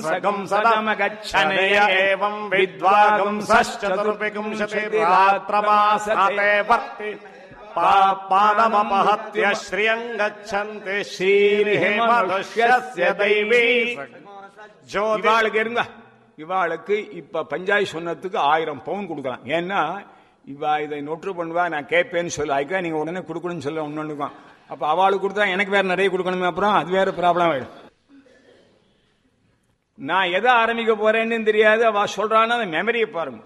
சகம் சதமகச்சனய ஏவம் வித்வாகம் சச்சதுர்விகும்சதிராத்திரமாசதே வர்த்தி பாப்பானமபஹத்ய ஸ்ரீயங் கச்சந்தி ஸ்ரீரிஹிமனுஷ்யஸ்ய தெய்வீ ஜோதி இவாளுக்கு இருங்க இவாளுக்கு இப்ப பஞ்சாய் சொன்னதுக்கு ஆயிரம் பவுன் கொடுக்கலாம் ஏன்னா இவா இதை நொற்று பண்ணுவா நான் கேட்பேன்னு சொல்லு அதுக்காக நீங்க உடனே கொடுக்கணும்னு சொல்ல ஒன்னொன்னுக்கும் அப்ப அவளுக்கு கொடுத்தா எனக்கு வேற நிறைய கொடுக்கணுமே அப்புறம் அது வேற ப்ராப்ளம் ஆயிடும் நான் எதை ஆரம்பிக்க போறேன்னு தெரியாது அவ சொல்றான்னா அந்த மெமரியை பாருங்க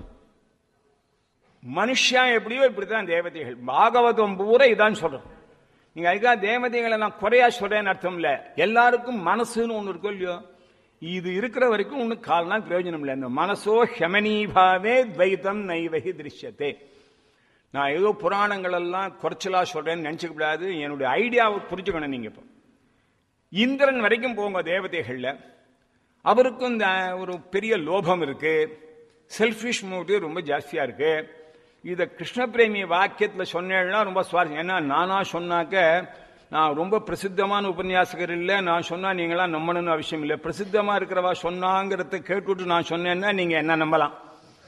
மனுஷன் எப்படியோ இப்படித்தான் தேவதைகள் பாகவதம் பூரா இதான் சொல்றோம் நீங்க அதுக்காக தேவதைகளை நான் குறையா சொல்றேன்னு அர்த்தம் இல்ல எல்லாருக்கும் மனசுன்னு ஒண்ணு இருக்கும் இல்லையோ இது இருக்கிற வரைக்கும் ஒண்ணு கால்னா பிரயோஜனம் இல்லை இந்த மனசோ ஹெமனீபாவே துவைத்தம் நைவகி திருஷ்யத்தே நான் ஏதோ புராணங்கள் எல்லாம் குறைச்சலா சொல்றேன்னு நினைச்சுக்க கூடாது என்னுடைய ஐடியாவை புரிஞ்சுக்கணும் நீங்க இப்போ இந்திரன் வரைக்கும் போங்க தேவதைகள்ல அவருக்கும் இந்த ஒரு பெரிய லோபம் இருக்கு செல்ஃபிஷ் மோட்டிவ் ரொம்ப ஜாஸ்தியா இருக்கு இத கிருஷ்ண பிரேமி வாக்கியத்துல சொன்னேன்னா ரொம்ப சுவாரஸ்யம் ஏன்னா நானா சொன்னாக்க நான் ரொம்ப பிரசித்தமான உபன்யாசகர் இல்லை நான் சொன்னா நீங்களாம் நம்பணும்னு அவசியம் இல்லை பிரசித்தமா இருக்கிறவா சொன்னாங்கிறத கேட்டுட்டு நான் சொன்னேன்னா நீங்க என்ன நம்பலாம்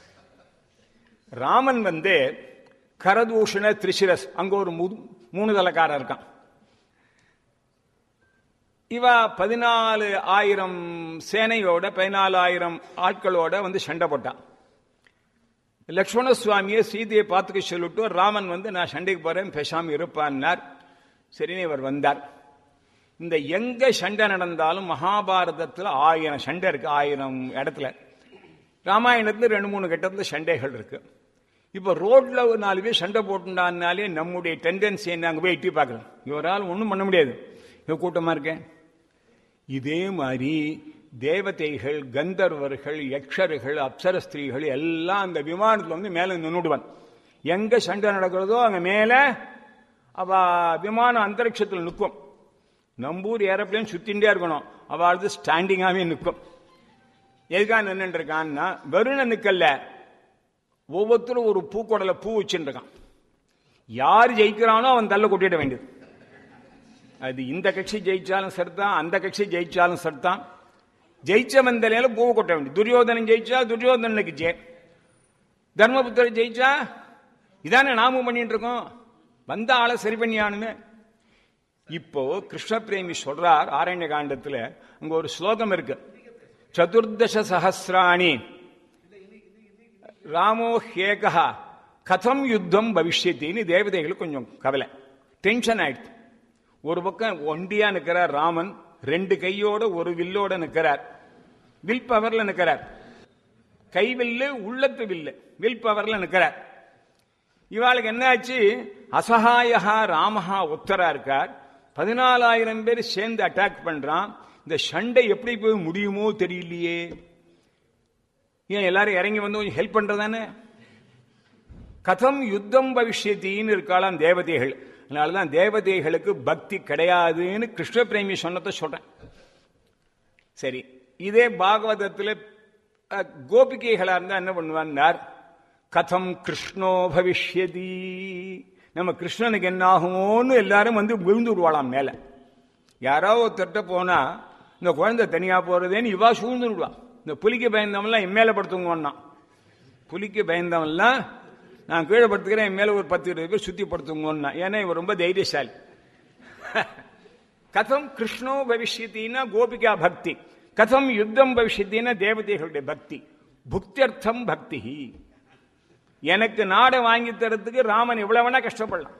ராமன் வந்து கரதூஷண திரிசிரஸ் அங்க ஒரு மு- மூணு தலைக்காரன் இருக்கான் இவ பதினாலு ஆயிரம் சேனையோட பதினாலாயிரம் ஆட்களோட வந்து சண்டை போட்டான் லக்ஷ்மண சுவாமியை சீதையை பார்த்துக்க சொல்லிட்டு ராமன் வந்து நான் சண்டைக்கு போறேன் பேசாம இருப்பான்னார் சரின்னு இவர் வந்தார் இந்த எங்க சண்டை நடந்தாலும் மகாபாரதத்துல ஆயிரம் சண்டை இருக்கு ஆயிரம் இடத்துல ராமாயணத்துல ரெண்டு மூணு கட்டத்துல சண்டைகள் இருக்கு இப்ப ரோட்ல ஒரு நாலு பேர் சண்டை போட்டுட்டான்னாலே நம்முடைய டெண்டன்சி என்ன அங்க போய் எட்டி பார்க்கணும் இவரால் ஒன்றும் பண்ண முடியாது இவ கூட்டமா இருக்கேன் இதே மாதிரி தேவதைகள் கந்தர்வர்கள் யக்ஷர்கள் அப்சர ஸ்திரீகள் எல்லாம் அந்த விமானத்துல வந்து மேல நின்னுடுவான் எங்க சண்டை நடக்கிறதோ அங்க மேல அவ விமானம் அந்தரிக்ஷத்தில் நிற்கும் நம்பூர் ஏரோப்ளேன் சுத்திண்டே இருக்கணும் அவள் ஸ்டாண்டிங்காவே நிற்கும் எதுக்காக நின்றுட்டு இருக்கான்னா வெறும் நிக்கல்ல ஒவ்வொருத்தரும் ஒரு பூக்கொடல பூ வச்சுட்டு இருக்கான் யார் ஜெயிக்கிறானோ அவன் தள்ள கொட்டிட வேண்டியது அது இந்த கட்சி ஜெயிச்சாலும் சரிதான் அந்த கட்சி ஜெயிச்சாலும் சரிதான் ஜெயிச்சவன் தலையில பூவை கொட்ட வேண்டியது துரியோதனன் ஜெயிச்சா துரியோதனனுக்கு ஜெய் தர்மபுத்திரர் ஜெயிச்சா இதானே நாமும் பண்ணிட்டு இருக்கோம் வந்த ஆளை சரி பண்ணியானுமே இப்போ கிருஷ்ண பிரேமி சொல்றார் ஆரண்ய காண்டத்துல அங்க ஒரு ஸ்லோகம் இருக்கு சதுர்தச சஹசிராணி ராமோ ஹேகா கதம் யுத்தம் பவிஷ்யத்தின்னு தேவதைகளுக்கு கொஞ்சம் கவலை டென்ஷன் ஆயிடுச்சு ஒரு பக்கம் ஒண்டியா நிக்கிறார் ராமன் ரெண்டு கையோட ஒரு வில்லோட நிக்கிறார் வில் பவர்ல நிக்கிறார் கை வில்லு உள்ளத்து வில்லு வில் பவர்ல நிக்கிறார் இவாளுக்கு என்னாச்சு அசகாயகா ராமஹா உத்தரா இருக்கார் பதினாலாயிரம் பேர் சேர்ந்து அட்டாக் பண்றான் இந்த சண்டை எப்படி போய் முடியுமோ தெரியலையே ஏன் எல்லாரும் இறங்கி வந்து கொஞ்சம் ஹெல்ப் பண்றதானே கதம் யுத்தம் பவிஷ்யத்தின்னு இருக்காளாம் தேவதைகள் அதனாலதான் தேவதைகளுக்கு பக்தி கிடையாதுன்னு கிருஷ்ண பிரேமி சொன்னதை சொல்றேன் சரி இதே பாகவதத்துல அஹ், கோபிகைகளா இருந்தா என்ன பண்ணுவான்னார் கதம் கிருஷ்ணோ பவிஷ்யதி நம்ம கிருஷ்ணனுக்கு என்ன ஆகுமோன்னு எல்லாரும் வந்து விழுந்து விடுவாளாம் மேல யாரோ ஒருத்தர்ட்ட போனா இந்த குழந்தை தனியா போறதேன்னு இவா சூழ்ந்து விடுவா இந்த புலிக்கு பயந்தவன்லாம் என் மேல படுத்துங்கன்னான் புலிக்கு பயந்தவன்லாம் நான் கீழே படுத்துக்கிறேன் என் மேல ஒரு பத்து இருபது பேர் சுத்தி படுத்துங்கன்னா ஏன்னா இவர் ரொம்ப தைரியசாலி கதம் கிருஷ்ணோ பவிஷ்யத்தின்னா கோபிகா பக்தி கதம் யுத்தம் பவிஷ்யத்தின்னா தேவதைகளுடைய பக்தி புக்தியர்த்தம் பக்தி எனக்கு நாடை வாங்கி தரத்துக்கு ராமன் எவ்வளவு வேணா கஷ்டப்படலாம்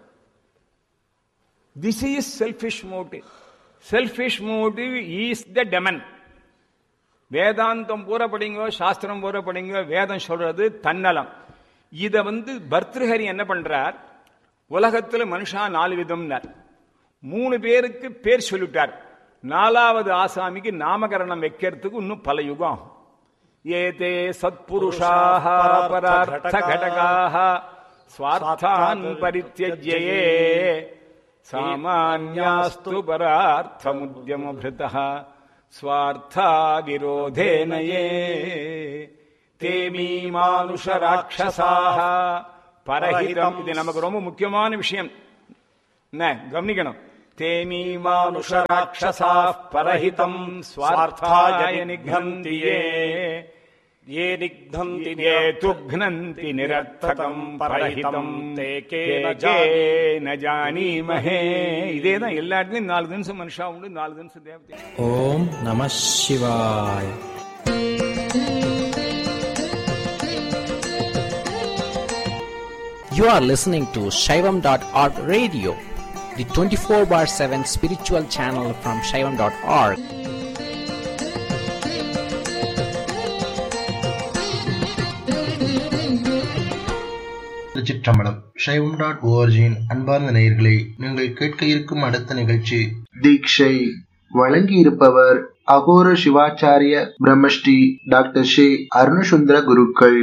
this is selfish motive selfish motive is the demon வேதாந்தம் பூரா படிங்க சாஸ்திரம் பூரா படிங்க வேதம் சொல்றது தன்னலம் இத வந்து பர்திருஹரி என்ன பண்றார் உலகத்துல மனுஷா நாலு விதம்னார் மூணு பேருக்கு பேர் சொல்லிட்டார் நாலாவது ஆசாமிக்கு நாமகரணம் வைக்கிறதுக்கு இன்னும் பல யுகம் ஆகும். ஏதே சத்புருஷாக பரார்த்த கடகாக ஸ்வார்த்தான் பரித்தியஜ்யே சாமான்யாஸ்து பரார்த்தமுத்யமபிருதः ஸ்வார்த்தா விரோதேனயே தே மீமானுஷ ராட்சசாக பரஹிதம் இது நமக்கு ரொம்ப முக்கியமான விஷயம் என்ன கவனிக்கணும் தேமீ மானுஷ ராட்சசா பரஹிதம் ஸ்வார்த்தாய நிகந்தி ஏ ये निघ्नन्ति ये துக்னந்தி நிரர்த்தகம் பரஹிதம் தே கே கே ந ஜானீமஹே இதே தான் எல்லா இடத்துலயும் நாலு தினசம் மனுஷா உண்டு நாலு தினசம் தேவதை ஓம் நம சிவாய் You are listening to Shaivam.org radio, the 24 bar 7 spiritual channel from Shaivam.org. திருச்சிற்றம்பலம் சைவம் டாட் ஓஆர்ஜியின் அன்பார்ந்த நேயர்களே நீங்கள் கேட்க இருக்கும் அடுத்த நிகழ்ச்சி தீட்சை வழங்கி இருப்பவர் அகோர சிவாச்சாரிய பிரம்மஸ்ரீ டாக்டர் ஷே அருணசுந்தர குருக்கள்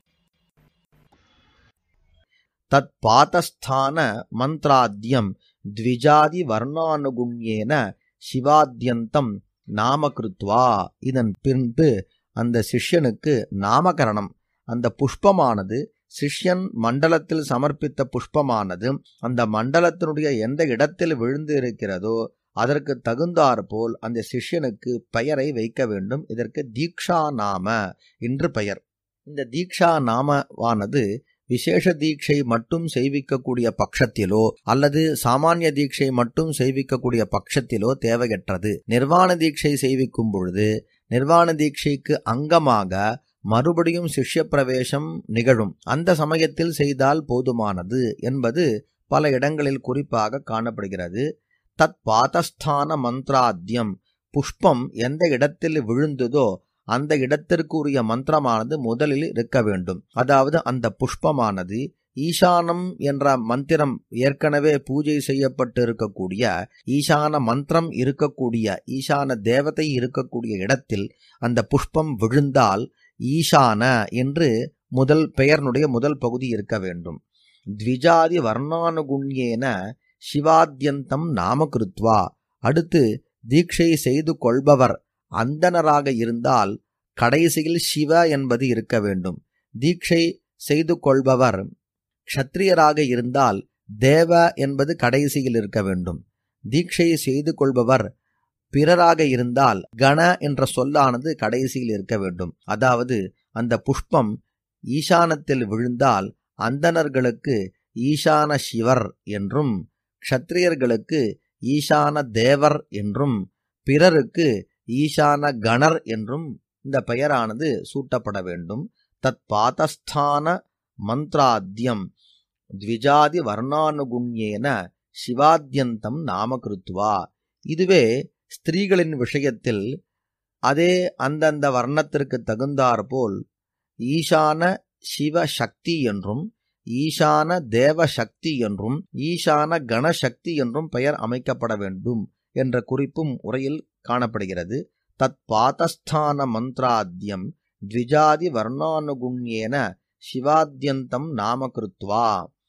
தத்பாதஸ்தான மந்த்ராத்யம் த்விஜாதி வர்ணானுகுண்யேன சிவாத்யந்தம் நாமகிருத்வா இதன் பின்பு அந்த சிஷ்யனுக்கு நாமகரணம் அந்த புஷ்பமானது சிஷ்யன் மண்டலத்தில் சமர்ப்பித்த புஷ்பமானது அந்த மண்டலத்தினுடைய எந்த இடத்தில் விழுந்து இருக்கிறதோ அதற்கு தகுந்தாற்போல் அந்த சிஷ்யனுக்கு பெயரை வைக்க வேண்டும் இதற்கு தீக்ஷா நாம என்று பெயர் இந்த தீக்ஷா நாமவானது விசேஷ தீட்சை மட்டும் செய்விக்கக்கூடிய பட்சத்திலோ அல்லது சாமானிய தீட்சை மட்டும் செய்விக்கக்கூடிய பட்சத்திலோ தேவையற்றது நிர்வாண தீட்சை செய்விக்கும் பொழுது நிர்வாண தீட்சைக்கு அங்கமாக மறுபடியும் சிஷ்ய பிரவேசம் நிகழும் அந்த சமயத்தில் செய்தால் போதுமானது என்பது பல இடங்களில் குறிப்பாக காணப்படுகிறது தத் பாதஸ்தான மந்த்ராத்யம் புஷ்பம் எந்த இடத்தில் விழுந்ததோ அந்த இடத்திற்குரிய மந்திரமானது முதலில் இருக்க வேண்டும் அதாவது அந்த புஷ்பமானது ஈசானம் என்ற மந்திரம் ஏற்கனவே பூஜை செய்யப்பட்டு இருக்கக்கூடிய ஈசான மந்திரம் இருக்கக்கூடிய ஈசான தேவதை இருக்கக்கூடிய இடத்தில் அந்த புஷ்பம் விழுந்தால் ஈசான என்று முதல் பெயர்னுடைய முதல் பகுதி இருக்க வேண்டும் த்விஜாதி வர்ணானுகுண்யேன சிவாத்யந்தம் நாமகிருத்வா அடுத்து தீட்சை செய்து கொள்பவர் அந்தனராக இருந்தால் கடைசியில் சிவ என்பது இருக்க வேண்டும் தீட்சை செய்து கொள்பவர் க்ஷத்ரியராக இருந்தால் தேவ என்பது கடைசியில் இருக்க வேண்டும் தீட்சை செய்து கொள்பவர் பிறராக இருந்தால் கண என்ற சொல்லானது கடைசியில் இருக்க வேண்டும் அதாவது அந்த புஷ்பம் ஈசானத்தில் விழுந்தால் அந்தணர்களுக்கு ஈசான சிவர் என்றும் க்ஷத்ரியர்களுக்கு ஈசான தேவர் என்றும் பிறருக்கு ஈசான கணர் என்றும் இந்த பெயரானது சூட்டப்பட வேண்டும் தத் பாதஸ்தான மந்த்ராத்யம் த்விஜாதி வர்ணானுகுண்யேன சிவாத்யந்தம் நாமகிருத்வா இதுவே ஸ்திரீகளின் விஷயத்தில் அதே அந்தந்த வர்ணத்திற்கு தகுந்தாற்போல் ஈசான சிவ சக்தி என்றும் ஈசான தேவ சக்தி என்றும் ஈசான கணசக்தி என்றும் பெயர் அமைக்கப்பட வேண்டும் என்ற குறிப்பும் உரையில் காணப்படுகிறது தத் பாதஸ்தான மந்த்ராத்யம் த்விஜாதி வர்ணானுகுண்யேன சிவாத்யந்தம் நாமகிருத்வா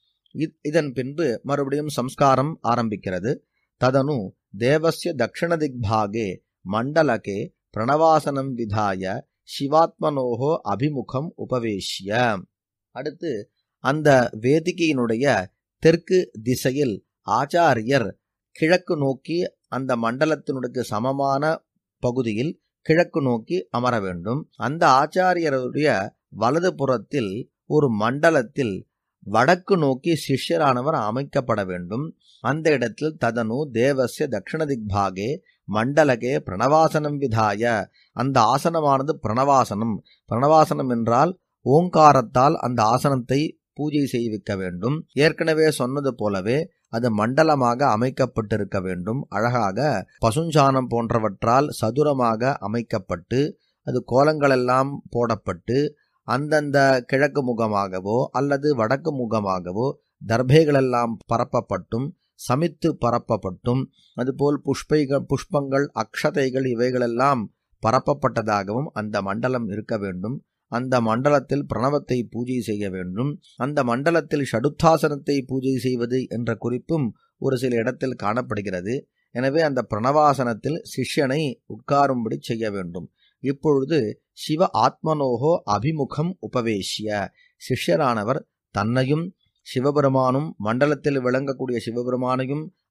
இதன் பின்பு மறுபடியும் சம்ஸ்காரம் ஆரம்பிக்கிறது ததனு தேவஸ்ய தக்ஷண திக்பாகே மண்டலகே பிரணவாசனம் விதாய சிவாத்மனோகோ அபிமுகம் உபவேஷ்ய அடுத்து அந்த வேதிகையினுடைய தெற்கு திசையில் ஆச்சாரியர் கிழக்கு நோக்கி அந்த மண்டலத்தினுடைய சமமான பகுதியில் கிழக்கு நோக்கி அமர வேண்டும் அந்த ஆச்சாரியருடைய வலது புறத்தில் ஒரு மண்டலத்தில் வடக்கு நோக்கி சிஷ்யரானவர் அமைக்கப்பட வேண்டும் அந்த இடத்தில் ததனு தேவசிய தட்சிண திக்பாகே மண்டலகே பிரணவாசனம் விதாய அந்த ஆசனமானது பிரணவாசனம் பிரணவாசனம் என்றால் ஓங்காரத்தால் அந்த ஆசனத்தை பூஜை செய்விக்க வேண்டும் ஏற்கனவே சொன்னது போலவே அது மண்டலமாக அமைக்கப்பட்டிருக்க வேண்டும் அழகாக பசுஞ்சானம் போன்றவற்றால் சதுரமாக அமைக்கப்பட்டு அது கோலங்களெல்லாம் போடப்பட்டு அந்தந்த கிழக்கு முகமாகவோ அல்லது வடக்கு முகமாகவோ தர்பைகளெல்லாம் பரப்பப்பட்டும் சமித்து பரப்பப்பட்டும் அதுபோல் புஷ்பைகள் புஷ்பங்கள் அக்ஷதைகள் இவைகளெல்லாம் பரப்பப்பட்டதாகவும் அந்த மண்டலம் இருக்க வேண்டும் அந்த மண்டலத்தில் பிரணவத்தை பூஜை செய்ய வேண்டும் அந்த மண்டலத்தில் ஷடுத்தாசனத்தை பூஜை செய்வது என்ற குறிப்பும் ஒரு சில இடத்தில் காணப்படுகிறது எனவே அந்த பிரணவாசனத்தில் சிஷ்யனை உட்காரும்படி செய்ய வேண்டும் இப்பொழுது சிவ ஆத்மனோகோ அபிமுகம் உபவேசிய சிஷ்யரானவர் தன்னையும் சிவபெருமானும் மண்டலத்தில் விளங்கக்கூடிய சிவபெருமானையும்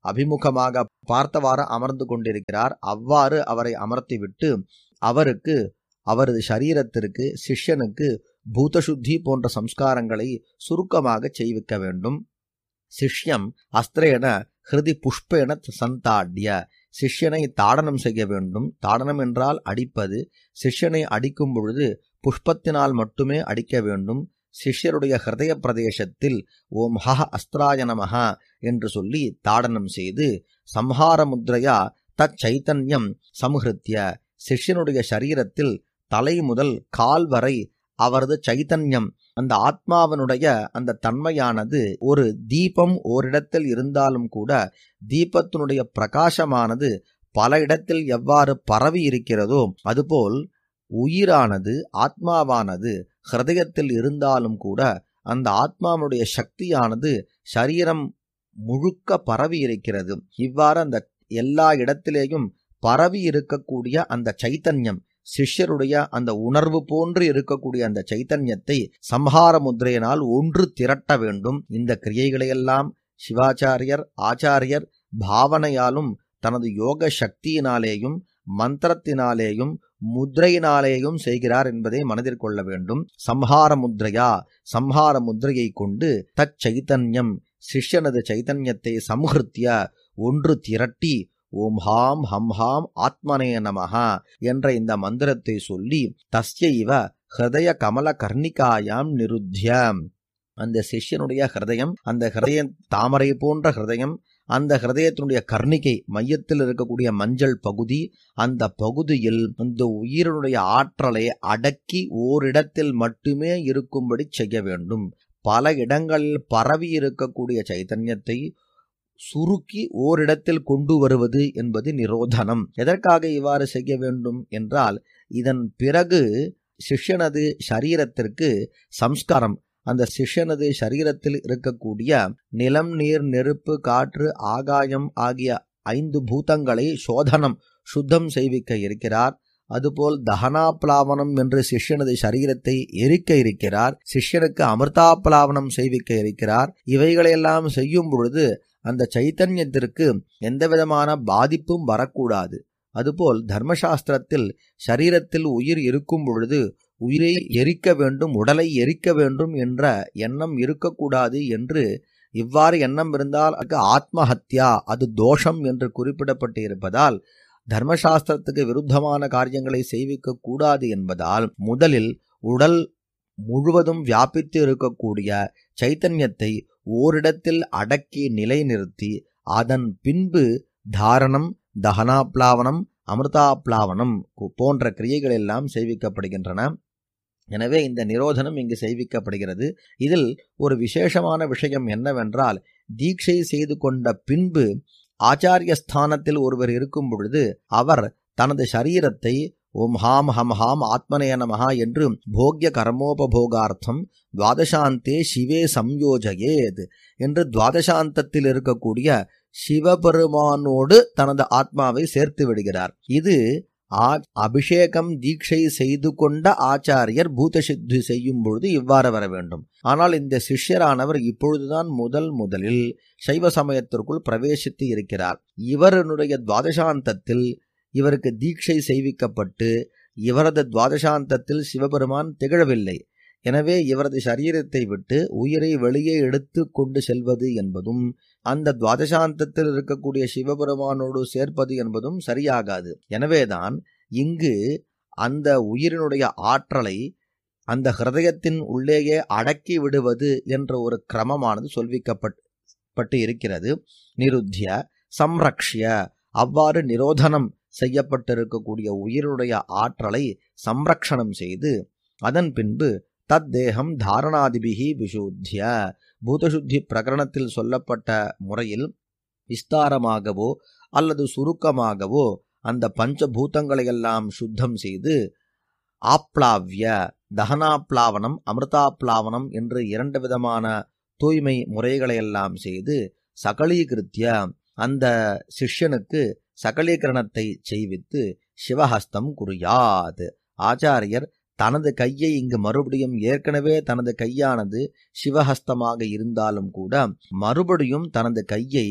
அபிமுகமாக பார்த்தவாறு அமர்ந்து கொண்டிருக்கிறார் அவ்வாறு அவரை அமர்த்திவிட்டு அவருக்கு அவரது சரீரத்திற்கு சிஷ்யனுக்கு பூதசுத்தி போன்ற சம்ஸ்காரங்களை சுருக்கமாக செய்விக்க வேண்டும் சிஷ்யம் அஸ்திரேன ஹிருதி புஷ்பேன சந்தாடிய சிஷ்யனை தாடனம் செய்ய வேண்டும் தாடனம் என்றால் அடிப்பது சிஷ்யனை அடிக்கும் பொழுது புஷ்பத்தினால் மட்டுமே அடிக்க வேண்டும் சிஷ்யருடைய ஹிருதய பிரதேசத்தில் ஓம் ஹஹ அஸ்திராய நமஹ என்று சொல்லி தாடனம் செய்து சம்ஹார முத்ரையா தச்சைத்தன்யம் சம்ஹிருத்திய சிஷ்யனுடைய சரீரத்தில் தலை முதல் கால் வரை அவரது சைத்தன்யம் அந்த ஆத்மாவனுடைய அந்த தன்மையானது ஒரு தீபம் ஓரிடத்தில் இருந்தாலும் கூட தீபத்தினுடைய பிரகாசமானது பல இடத்தில் எவ்வாறு பரவி இருக்கிறதோ அதுபோல் உயிரானது ஆத்மாவானது ஹிருதயத்தில் இருந்தாலும் கூட அந்த ஆத்மாவுடைய சக்தியானது சரீரம் முழுக்க பரவி இருக்கிறது இவ்வாறு அந்த எல்லா இடத்திலேயும் பரவி இருக்கக்கூடிய அந்த சைத்தன்யம் சிஷ்யருடைய அந்த உணர்வு போன்று இருக்கக்கூடிய அந்த சைத்தன்யத்தை சம்ஹார முத்திரையினால் ஒன்று திரட்ட வேண்டும் இந்த கிரியைகளையெல்லாம் சிவாச்சாரியர் ஆச்சாரியர் பாவனையாலும் தனது யோக சக்தியினாலேயும் மந்திரத்தினாலேயும் முத்ரையினாலேயும் செய்கிறார் என்பதை மனதில் கொள்ள வேண்டும் சம்ஹார முத்ரையா சம்ஹார முத்ரையை கொண்டு தச்சைத்தன்யம் சிஷ்யனது சைத்தன்யத்தை சம்ஹிருத்திய ஒன்று திரட்டி ஓம் ஹாம் ஹம் ஹாம் ஆத்மனே நமஹா என்ற இந்த மந்திரத்தை சொல்லி தஸ்ய இவ ஹிருதய கமல கர்ணிகாயாம் நிருத்திய அந்த சிஷ்யனுடைய ஹிருதயம் அந்த ஹிருதய தாமரை போன்ற ஹிருதயம் அந்த ஹிருதயத்தினுடைய கர்ணிகை மையத்தில் இருக்கக்கூடிய மஞ்சள் பகுதி அந்த பகுதியில் அந்த உயிரினுடைய ஆற்றலை அடக்கி ஓரிடத்தில் மட்டுமே இருக்கும்படி செய்ய வேண்டும் பல இடங்களில் பரவி இருக்கக்கூடிய சைத்தன்யத்தை சுருக்கி ஓரிடத்தில் கொண்டு வருவது என்பது நிரோதனம் எதற்காக இவ்வாறு செய்ய வேண்டும் என்றால் இதன் பிறகு சிஷ்யனது சரீரத்திற்கு சம்ஸ்காரம் அந்த சிஷ்யனது சரீரத்தில் இருக்கக்கூடிய நிலம் நீர் நெருப்பு காற்று ஆகாயம் ஆகிய ஐந்து பூதங்களை சோதனம் சுத்தம் செய்விக்க இருக்கிறார் அதுபோல் தகனாப்லாவனம் என்று சிஷ்யனது சரீரத்தை எரிக்க இருக்கிறார் சிஷ்யனுக்கு அமிர்தாப்லாவனம் செய்விக்க இருக்கிறார் இவைகளையெல்லாம் செய்யும் பொழுது அந்த சைத்தன்யத்திற்கு எந்த விதமான பாதிப்பும் வரக்கூடாது அதுபோல் தர்மசாஸ்திரத்தில் சரீரத்தில் உயிர் இருக்கும் பொழுது உயிரை எரிக்க வேண்டும் உடலை எரிக்க வேண்டும் என்ற எண்ணம் இருக்கக்கூடாது என்று இவ்வாறு எண்ணம் இருந்தால் அது ஆத்மஹத்யா அது தோஷம் என்று குறிப்பிடப்பட்டு இருப்பதால் தர்மசாஸ்திரத்துக்கு விருத்தமான காரியங்களை செய்விக்க கூடாது என்பதால் முதலில் உடல் முழுவதும் வியாபித்து இருக்கக்கூடிய சைத்தன்யத்தை ஓரிடத்தில் அடக்கி நிலைநிறுத்தி அதன் பின்பு தாரணம் தகனாப்லாவனம் அமிர்தாப்லாவனம் போன்ற கிரியைகள் எல்லாம் செய்விக்கப்படுகின்றன எனவே இந்த நிரோதனம் இங்கு செய்விக்கப்படுகிறது இதில் ஒரு விசேஷமான விஷயம் என்னவென்றால் தீட்சை செய்து கொண்ட பின்பு ஆச்சாரிய ஸ்தானத்தில் ஒருவர் இருக்கும் பொழுது அவர் தனது சரீரத்தை ஓம் ஹாம் ஹம் ஹாம் ஆத்மனே நமஹா என்று போக்ய கர்மோபபோகார்த்தம் துவாதசாந்தே சிவே சம்யோஜயேத் என்று துவாதசாந்தத்தில் இருக்கக்கூடிய சிவபெருமானோடு தனது ஆத்மாவை சேர்த்து விடுகிறார் இது அபிஷேகம் தீட்சை செய்து கொண்ட ஆச்சாரியர் பூதசித்தி செய்யும் பொழுது இவ்வாறு வர வேண்டும் ஆனால் இந்த சிஷ்யரானவர் இப்பொழுதுதான் முதல் முதலில் சைவ சமயத்திற்குள் பிரவேசித்து இருக்கிறார் இவருடைய துவாதசாந்தத்தில் இவருக்கு தீட்சை செய்விக்கப்பட்டு இவரது துவாதசாந்தத்தில் சிவபெருமான் திகழவில்லை எனவே இவரது சரீரத்தை விட்டு உயிரை வெளியே எடுத்து கொண்டு செல்வது என்பதும் அந்த துவாதசாந்தத்தில் இருக்கக்கூடிய சிவபெருமானோடு சேர்ப்பது என்பதும் சரியாகாது எனவேதான் இங்கு அந்த உயிரினுடைய ஆற்றலை அந்த ஹிருதயத்தின் உள்ளேயே அடக்கி விடுவது என்ற ஒரு கிரமமானது சொல்விக்கப்பட்டு இருக்கிறது நிருத்திய சம்ரக்ஷிய அவ்வாறு நிரோதனம் செய்யப்பட்டிருக்கக்கூடிய உயிருடைய ஆற்றலை சம்ரக்ஷணம் செய்து அதன் பின்பு தத்தேகம் தாரணாதிபிகி விசுத்திய பூதசுத்தி பிரகரணத்தில் சொல்லப்பட்ட முறையில் விஸ்தாரமாகவோ அல்லது சுருக்கமாகவோ அந்த பஞ்சபூதங்களையெல்லாம் சுத்தம் செய்து ஆப்ளாவிய தகனாப்லாவனம் அமிர்தாப்லாவனம் என்று இரண்டு விதமான தூய்மை முறைகளையெல்லாம் செய்து சகலீகிருத்திய அந்த சிஷ்யனுக்கு சகலீகரணத்தை செய்வித்து சிவஹஸ்தம் குறியாது ஆச்சாரியர் தனது கையை இங்கு மறுபடியும் ஏற்கனவே தனது கையானது சிவஹஸ்தமாக இருந்தாலும் கூட மறுபடியும் தனது கையை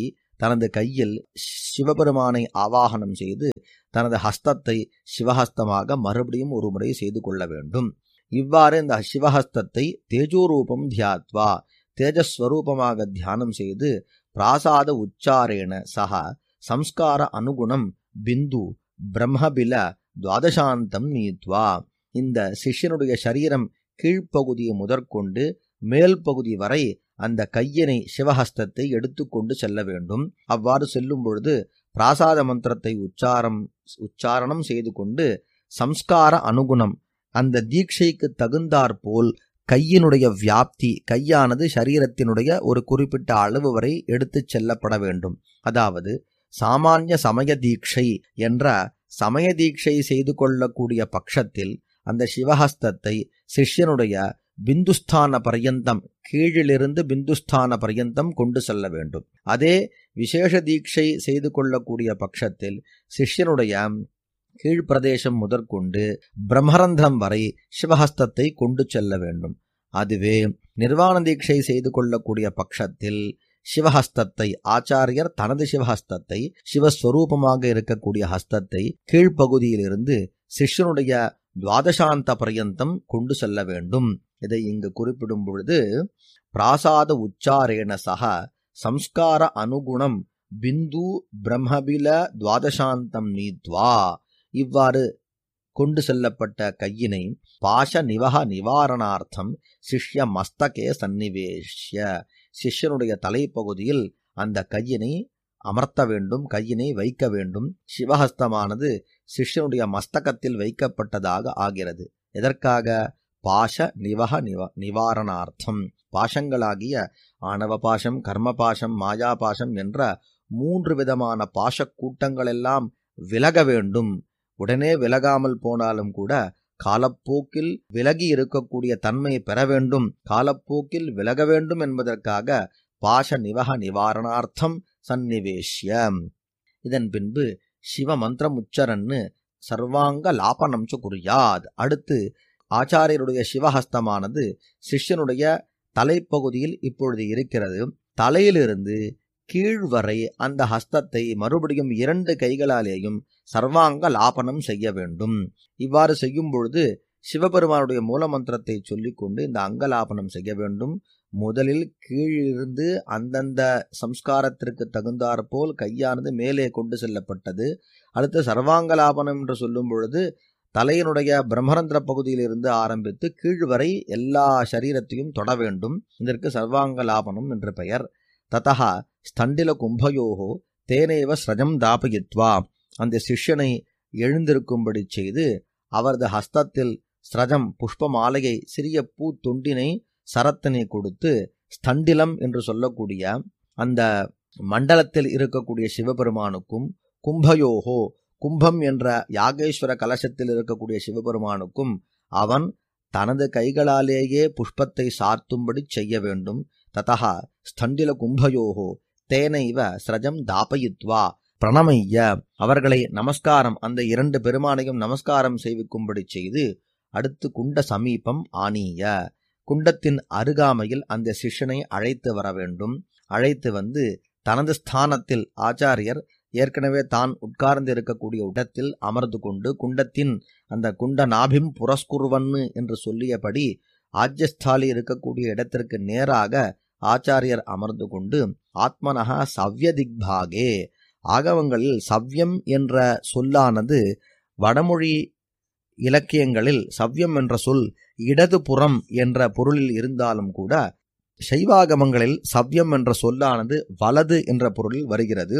தனது கையில் சிவபெருமானை ஆவாகனம் செய்து தனது ஹஸ்தத்தை சிவஹஸ்தமாக மறுபடியும் ஒரு முறை செய்து கொள்ள வேண்டும் இவ்வாறு இந்த சிவஹஸ்தத்தை தேஜோரூபம் தியாத்வா தேஜஸ்வரூபமாக தியானம் செய்து பிராசாத உச்சாரேண சக சம்ஸ்கார அனுகுணம் பிந்து பிரம்மபில துவாதசாந்தம் நீத்வா இந்த சிஷ்யனுடைய சரீரம் கீழ்ப்பகுதியை முதற்கொண்டு மேல் பகுதி வரை அந்த கையினை சிவஹஸ்தத்தை எடுத்துக்கொண்டு செல்ல வேண்டும் அவ்வாறு செல்லும் பொழுது பிராசாத மந்திரத்தை உச்சாரம் உச்சாரணம் செய்து கொண்டு சம்ஸ்கார அனுகுணம் அந்த தீட்சைக்கு தகுந்தாற்போல் கையினுடைய வியாப்தி கையானது சரீரத்தினுடைய ஒரு குறிப்பிட்ட அளவு வரை எடுத்துச் செல்லப்பட வேண்டும் அதாவது சாமானிய சமய தீட்சை என்ற சமய தீட்சை செய்து கொள்ளக்கூடிய பட்சத்தில் அந்த சிவஹஸ்தத்தை சிஷ்யனுடைய பிந்துஸ்தான பர்யந்தம் கீழிலிருந்து பிந்துஸ்தான பர்யந்தம் கொண்டு செல்ல வேண்டும் அதே விசேஷ தீட்சை செய்து கொள்ளக்கூடிய பட்சத்தில் சிஷ்யனுடைய கீழ்ப்பிரதேசம் முதற்கொண்டு பிரம்மரந்திரம் வரை சிவஹஸ்தத்தை கொண்டு செல்ல வேண்டும் அதுவே நிர்வாண தீட்சை செய்து கொள்ளக்கூடிய பட்சத்தில் சிவஹஸ்தத்தை ஆச்சாரியர் தனது சிவஹஸ்தத்தை சிவஸ்வரூபமாக இருக்கக்கூடிய ஹஸ்தத்தை கீழ்ப்பகுதியிலிருந்து சிஷ்யனுடைய துவாதசாந்த பர்யந்தம் கொண்டு செல்ல வேண்டும் இதை இங்கு குறிப்பிடும் பொழுது பிராசாத உச்சாரேண சக சம்ஸ்கார அனுகுணம் பிந்து பிரம்மபில துவாதசாந்தம் நீத்வா இவ்வாறு கொண்டு செல்லப்பட்ட கையினை பாஷ நிவக நிவாரணார்த்தம் சிஷ்ய மஸ்தகே சந்நிவேஷ்ய சிஷ்யனுடைய தலைப்பகுதியில் அந்த கையினை அமர்த்த வேண்டும் கையினை வைக்க வேண்டும் சிவஹஸ்தமானது சிஷ்யனுடைய மஸ்தகத்தில் வைக்கப்பட்டதாக ஆகிறது எதற்காக பாஷ நிவக நிவ நிவாரணார்த்தம் பாஷங்களாகிய ஆணவ பாஷம் கர்ம பாஷம் மாயா பாஷம் என்ற மூன்று விதமான பாஷக் கூட்டங்களெல்லாம் விலக வேண்டும் உடனே விலகாமல் போனாலும் கூட காலப்போக்கில் விலகி இருக்கக்கூடிய தன்மை பெற வேண்டும் காலப்போக்கில் விலக வேண்டும் என்பதற்காக பாஷ நிவக நிவாரணார்த்தம் சந்நிவேஷ்ய இதன் பின்பு சிவ மந்திரம் உச்சரன்னு சர்வாங்க லாபனம் சு குறியாத் அடுத்து ஆச்சாரியருடைய சிவஹஸ்தமானது சிஷ்யனுடைய தலைப்பகுதியில் இப்பொழுது இருக்கிறது தலையிலிருந்து கீழ் வரை அந்த ஹஸ்தத்தை மறுபடியும் இரண்டு கைகளாலேயும் சர்வாங்க லாபனம் செய்ய வேண்டும் இவ்வாறு செய்யும் பொழுது சிவபெருமானுடைய மூலமந்திரத்தை சொல்லிக்கொண்டு இந்த அங்கலாபனம் செய்ய வேண்டும் முதலில் கீழிருந்து அந்தந்த சம்ஸ்காரத்திற்கு தகுந்தாற்போல் கையானது மேலே கொண்டு செல்லப்பட்டது அடுத்து சர்வாங்கலாபனம் என்று சொல்லும் பொழுது தலையினுடைய பிரம்மரந்திர பகுதியிலிருந்து ஆரம்பித்து கீழ் வரை எல்லா சரீரத்தையும் தொட வேண்டும் இதற்கு சர்வாங்கலாபனம் என்று பெயர் ததா ஸ்தண்டில கும்பயோகோ தேனேவ ஸ்ரஜம் தாபயித்வா அந்த சிஷ்யனை எழுந்திருக்கும்படி செய்து அவரது ஹஸ்தத்தில் ஸ்ரஜம் புஷ்ப மாலையை சிறிய பூ தொண்டினை சரத்தினை கொடுத்து ஸ்தண்டிலம் என்று சொல்லக்கூடிய அந்த மண்டலத்தில் இருக்கக்கூடிய சிவபெருமானுக்கும் கும்பயோகோ கும்பம் என்ற யாகேஸ்வர கலசத்தில் இருக்கக்கூடிய சிவபெருமானுக்கும் அவன் தனது கைகளாலேயே புஷ்பத்தை சார்த்தும்படி செய்ய வேண்டும் ததா ஸ்தண்டில கும்பயோகோ தேனைவ ஸ்ரஜம் தாபயித்வா பிரணமைய அவர்களை நமஸ்காரம் அந்த இரண்டு பெருமானையும் நமஸ்காரம் செய்விக்கும்படி செய்து அடுத்து குண்ட சமீபம் ஆனீய குண்டத்தின் அருகாமையில் அந்த சிஷ்யனை அழைத்து வர வேண்டும் அழைத்து வந்து தனது ஸ்தானத்தில் ஆச்சாரியர் ஏற்கனவே தான் உட்கார்ந்து இருக்கக்கூடிய இடத்தில் அமர்ந்து கொண்டு குண்டத்தின் அந்த குண்ட நாபிம் புரஸ்குருவன்னு என்று சொல்லியபடி ஆஜ்யஸ்தாலி இருக்கக்கூடிய இடத்திற்கு நேராக ஆச்சாரியர் அமர்ந்து கொண்டு ஆத்மனகா சவ்ய திக்பாகே ஆகவங்களில் சவ்யம் என்ற சொல்லானது வடமொழி இலக்கியங்களில் சவ்யம் என்ற சொல் இடதுபுறம் என்ற பொருளில் இருந்தாலும் கூட சைவாகமங்களில் சவ்யம் என்ற சொல்லானது வலது என்ற பொருளில் வருகிறது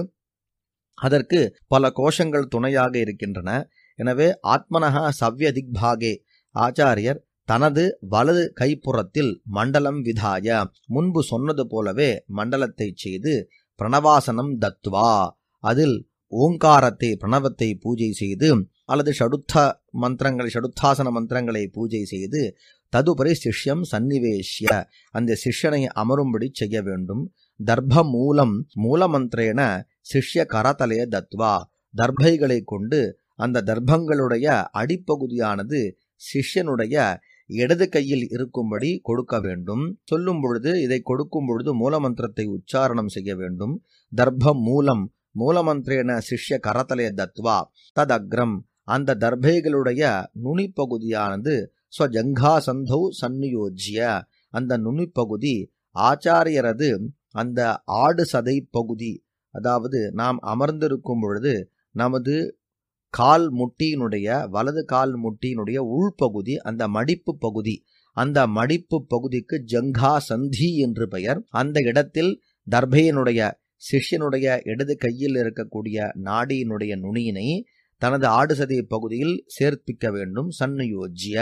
அதற்கு பல கோஷங்கள் துணையாக இருக்கின்றன எனவே ஆத்மனகா சவ்ய திக்பாகே ஆச்சாரியர் தனது வலது கைப்புறத்தில் மண்டலம் விதாய முன்பு சொன்னது போலவே மண்டலத்தை செய்து பிரணவாசனம் தத்வா அதில் ஓங்காரத்தை பிரணவத்தை பூஜை செய்து அல்லது ஷடுத்த மந்திரங்களை ஷடுத்தாசன மந்திரங்களை பூஜை செய்து ததுபரி சிஷ்யம் சந்நிவேஷ்ய அந்த சிஷ்யனை அமரும்படி செய்ய வேண்டும் தர்ப்ப மூலம் மூலமந்திரேன சிஷ்ய கரதலைய தத்வா தர்பைகளை கொண்டு அந்த தர்ப்பங்களுடைய அடிப்பகுதியானது சிஷ்யனுடைய இடது கையில் இருக்கும்படி கொடுக்க வேண்டும் சொல்லும் பொழுது இதை கொடுக்கும் பொழுது மூலமந்திரத்தை உச்சாரணம் செய்ய வேண்டும் தர்ப்ப மூலம் மூலமந்திரேன சிஷ்ய கரத்தலே தத்வா ததக்ரம் அந்த தர்பைகளுடைய நுனிப்பகுதியானது ஸ்வஜங்காசந்தௌ சன்னியோஜ்ய அந்த நுனிப்பகுதி ஆச்சாரியரது அந்த ஆடு சதை பகுதி அதாவது நாம் அமர்ந்திருக்கும் பொழுது நமது கால் முட்டியினுடைய வலது கால் முட்டியினுடைய உள்பகுதி அந்த மடிப்பு பகுதி அந்த மடிப்பு பகுதிக்கு ஜங்கா சந்தி என்று பெயர் அந்த இடத்தில் தர்பையினுடைய சிஷ்யனுடைய இடது கையில் இருக்கக்கூடிய நாடியினுடைய நுனியினை தனது ஆடுசதை பகுதியில் சேர்ப்பிக்க வேண்டும் சன்னுயோஜ்ய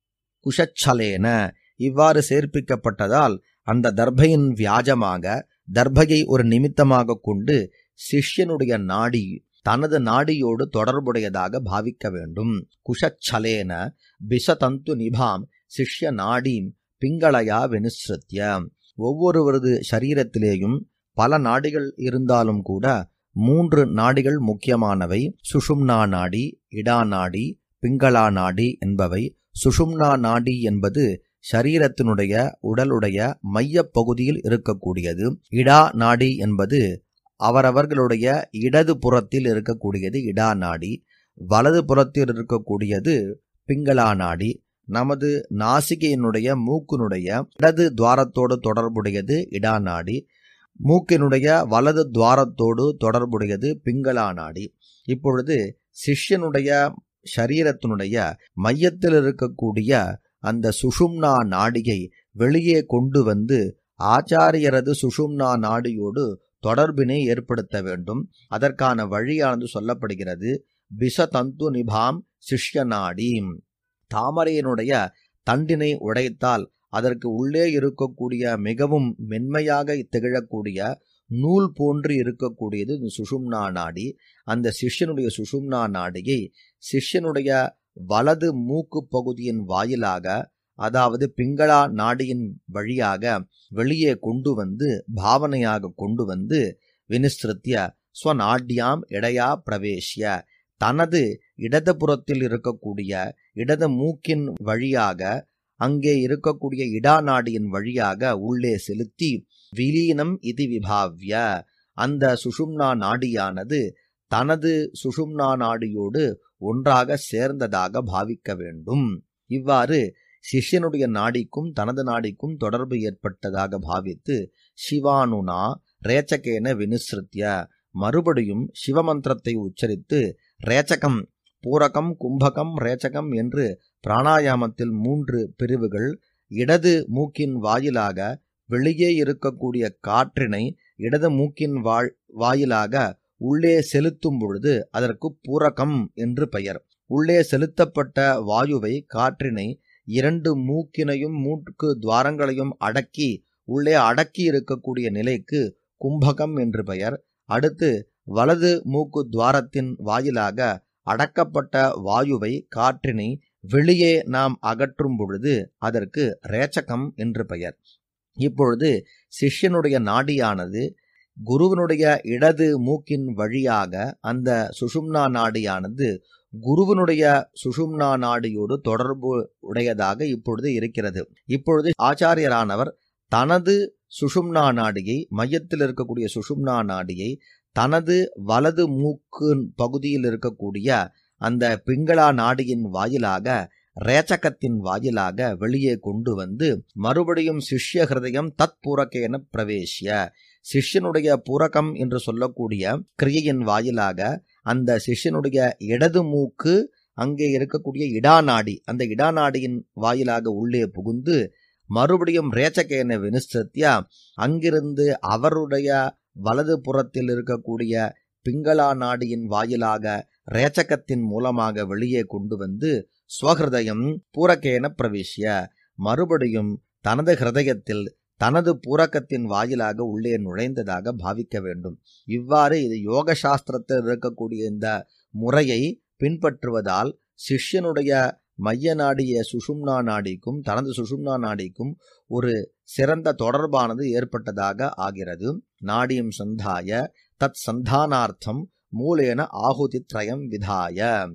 குஷச்சலேன இவ்வாறு சேர்ப்பிக்கப்பட்டதால் அந்த தர்பையின் வியாஜமாக தர்பையை ஒரு நிமித்தமாக கொண்டு சிஷ்யனுடைய நாடி தனது நாடியோடு தொடர்புடையதாக பாவிக்க வேண்டும் குஷச்சலேன பிசதந்து நிபாம் சிஷ்ய நாடீம் பிங்களயா வினுசிருத்திய ஒவ்வொருவரது சரீரத்திலேயும் பல நாடிகள் இருந்தாலும் கூட மூன்று நாடிகள் முக்கியமானவை சுஷும்னா நாடி இடா நாடி பிங்களா நாடி என்பவை சுஷும்னா நாடி என்பது சரீரத்தினுடைய உடலுடைய மையப் பகுதியில் இருக்கக்கூடியது இடா நாடி என்பது அவரவர்களுடைய இடது புறத்தில் இருக்கக்கூடியது இடா நாடி வலது புறத்தில் இருக்கக்கூடியது பிங்களா நாடி நமது நாசிகையினுடைய மூக்கினுடைய இடது துவாரத்தோடு தொடர்புடையது இடா நாடி மூக்கினுடைய வலது துவாரத்தோடு தொடர்புடையது பிங்களா நாடி இப்பொழுது சிஷ்யனுடைய சரீரத்தினுடைய மையத்தில் இருக்கக்கூடிய அந்த சுஷும்னா நாடியை வெளியே கொண்டு வந்து ஆச்சாரியரது சுஷும்னா நாடியோடு தொடர்பினை ஏற்படுத்த வேண்டும் அதற்கான வழியானது சொல்லப்படுகிறது பிசதந்து நிபாம் சிஷ்ய நாடீம் தாமரையினுடைய தண்டினை உடைத்தால் அதற்கு உள்ளே இருக்கக்கூடிய மிகவும் மென்மையாக திகழக்கூடிய நூல் போன்று இருக்கக்கூடியது இந்த சுஷும்னா நாடி அந்த சிஷ்யனுடைய சுஷும்னா நாடியை சிஷ்யனுடைய வலது மூக்கு பகுதியின் வாயிலாக அதாவது பிங்களா நாடியின் வழியாக வெளியே கொண்டு வந்து பாவனையாக கொண்டு வந்து வினிஸ்திருத்திய ஸ்வநாட்யாம் இடையா பிரவேசிய தனது இடதுபுறத்தில் இருக்கக்கூடிய இடது மூக்கின் வழியாக அங்கே இருக்கக்கூடிய இடா நாடியின் வழியாக உள்ளே செலுத்தி விலீனம் இது விபாவ்ய அந்த சுஷும்னா நாடியானது தனது சுஷும்னா நாடியோடு ஒன்றாக சேர்ந்ததாக பாவிக்க வேண்டும் இவ்வாறு சிஷ்யனுடைய நாடிக்கும் தனது நாடிக்கும் தொடர்பு ஏற்பட்டதாக பாவித்து சிவானுனா ரேச்சகேன வினுசிருத்திய மறுபடியும் சிவமந்திரத்தை உச்சரித்து ரேச்சகம் பூரகம் கும்பகம் ரேச்சகம் என்று பிராணாயாமத்தில் மூன்று பிரிவுகள் இடது மூக்கின் வாயிலாக வெளியே இருக்கக்கூடிய காற்றினை இடது மூக்கின் வாழ் வாயிலாக உள்ளே செலுத்தும் பொழுது அதற்கு பூரகம் என்று பெயர் உள்ளே செலுத்தப்பட்ட வாயுவை காற்றினை இரண்டு மூக்கினையும் மூக்கு துவாரங்களையும் அடக்கி உள்ளே அடக்கி இருக்கக்கூடிய நிலைக்கு கும்பகம் என்று பெயர் அடுத்து வலது மூக்கு துவாரத்தின் வாயிலாக அடக்கப்பட்ட வாயுவை காற்றினை வெளியே நாம் அகற்றும் பொழுது அதற்கு ரேச்சகம் என்று பெயர் இப்பொழுது சிஷ்யனுடைய நாடியானது குருவனுடைய இடது மூக்கின் வழியாக அந்த சுஷும்னா நாடியானது குருவனுடைய சுஷும்னா நாடியோடு தொடர்பு உடையதாக இப்பொழுது இருக்கிறது இப்பொழுது ஆச்சாரியரானவர் தனது சுஷும்னா நாடியை மையத்தில் இருக்கக்கூடிய சுஷும்னா நாடியை தனது வலது மூக்கு பகுதியில் இருக்கக்கூடிய அந்த பிங்களா நாடியின் வாயிலாக ரேச்சகத்தின் வாயிலாக வெளியே கொண்டு வந்து மறுபடியும் சிஷ்ய ஹிருதயம் தத் பூரக்கேன பிரவேசிய சிஷ்யனுடைய பூரகம் என்று சொல்லக்கூடிய கிரியையின் வாயிலாக அந்த சிஷ்யனுடைய இடது மூக்கு அங்கே இருக்கக்கூடிய இடாநாடி அந்த இடாநாடியின் வாயிலாக உள்ளே புகுந்து மறுபடியும் ரேச்சகேன வினிஸ்திருத்தியா அங்கிருந்து அவருடைய வலது புறத்தில் இருக்கக்கூடிய பிங்களா நாடியின் வாயிலாக ரேச்சகத்தின் மூலமாக வெளியே கொண்டு வந்து ஸ்வஹிருதயம் பூரக்கேன பிரவேசிய மறுபடியும் தனது ஹிருதயத்தில் தனது பூரக்கத்தின் வாயிலாக உள்ளே நுழைந்ததாக பாவிக்க வேண்டும் இவ்வாறு இது யோக சாஸ்திரத்தில் இருக்கக்கூடிய இந்த முறையை பின்பற்றுவதால் சிஷ்யனுடைய மைய நாடிய சுஷும்னா நாடிக்கும் தனது சுஷும்னா நாடிக்கும் ஒரு சிறந்த தொடர்பானது ஏற்பட்டதாக ஆகிறது நாடியும் சந்தாய தத் சந்தானார்த்தம் மூலேன ஆகுதி திரயம் விதாய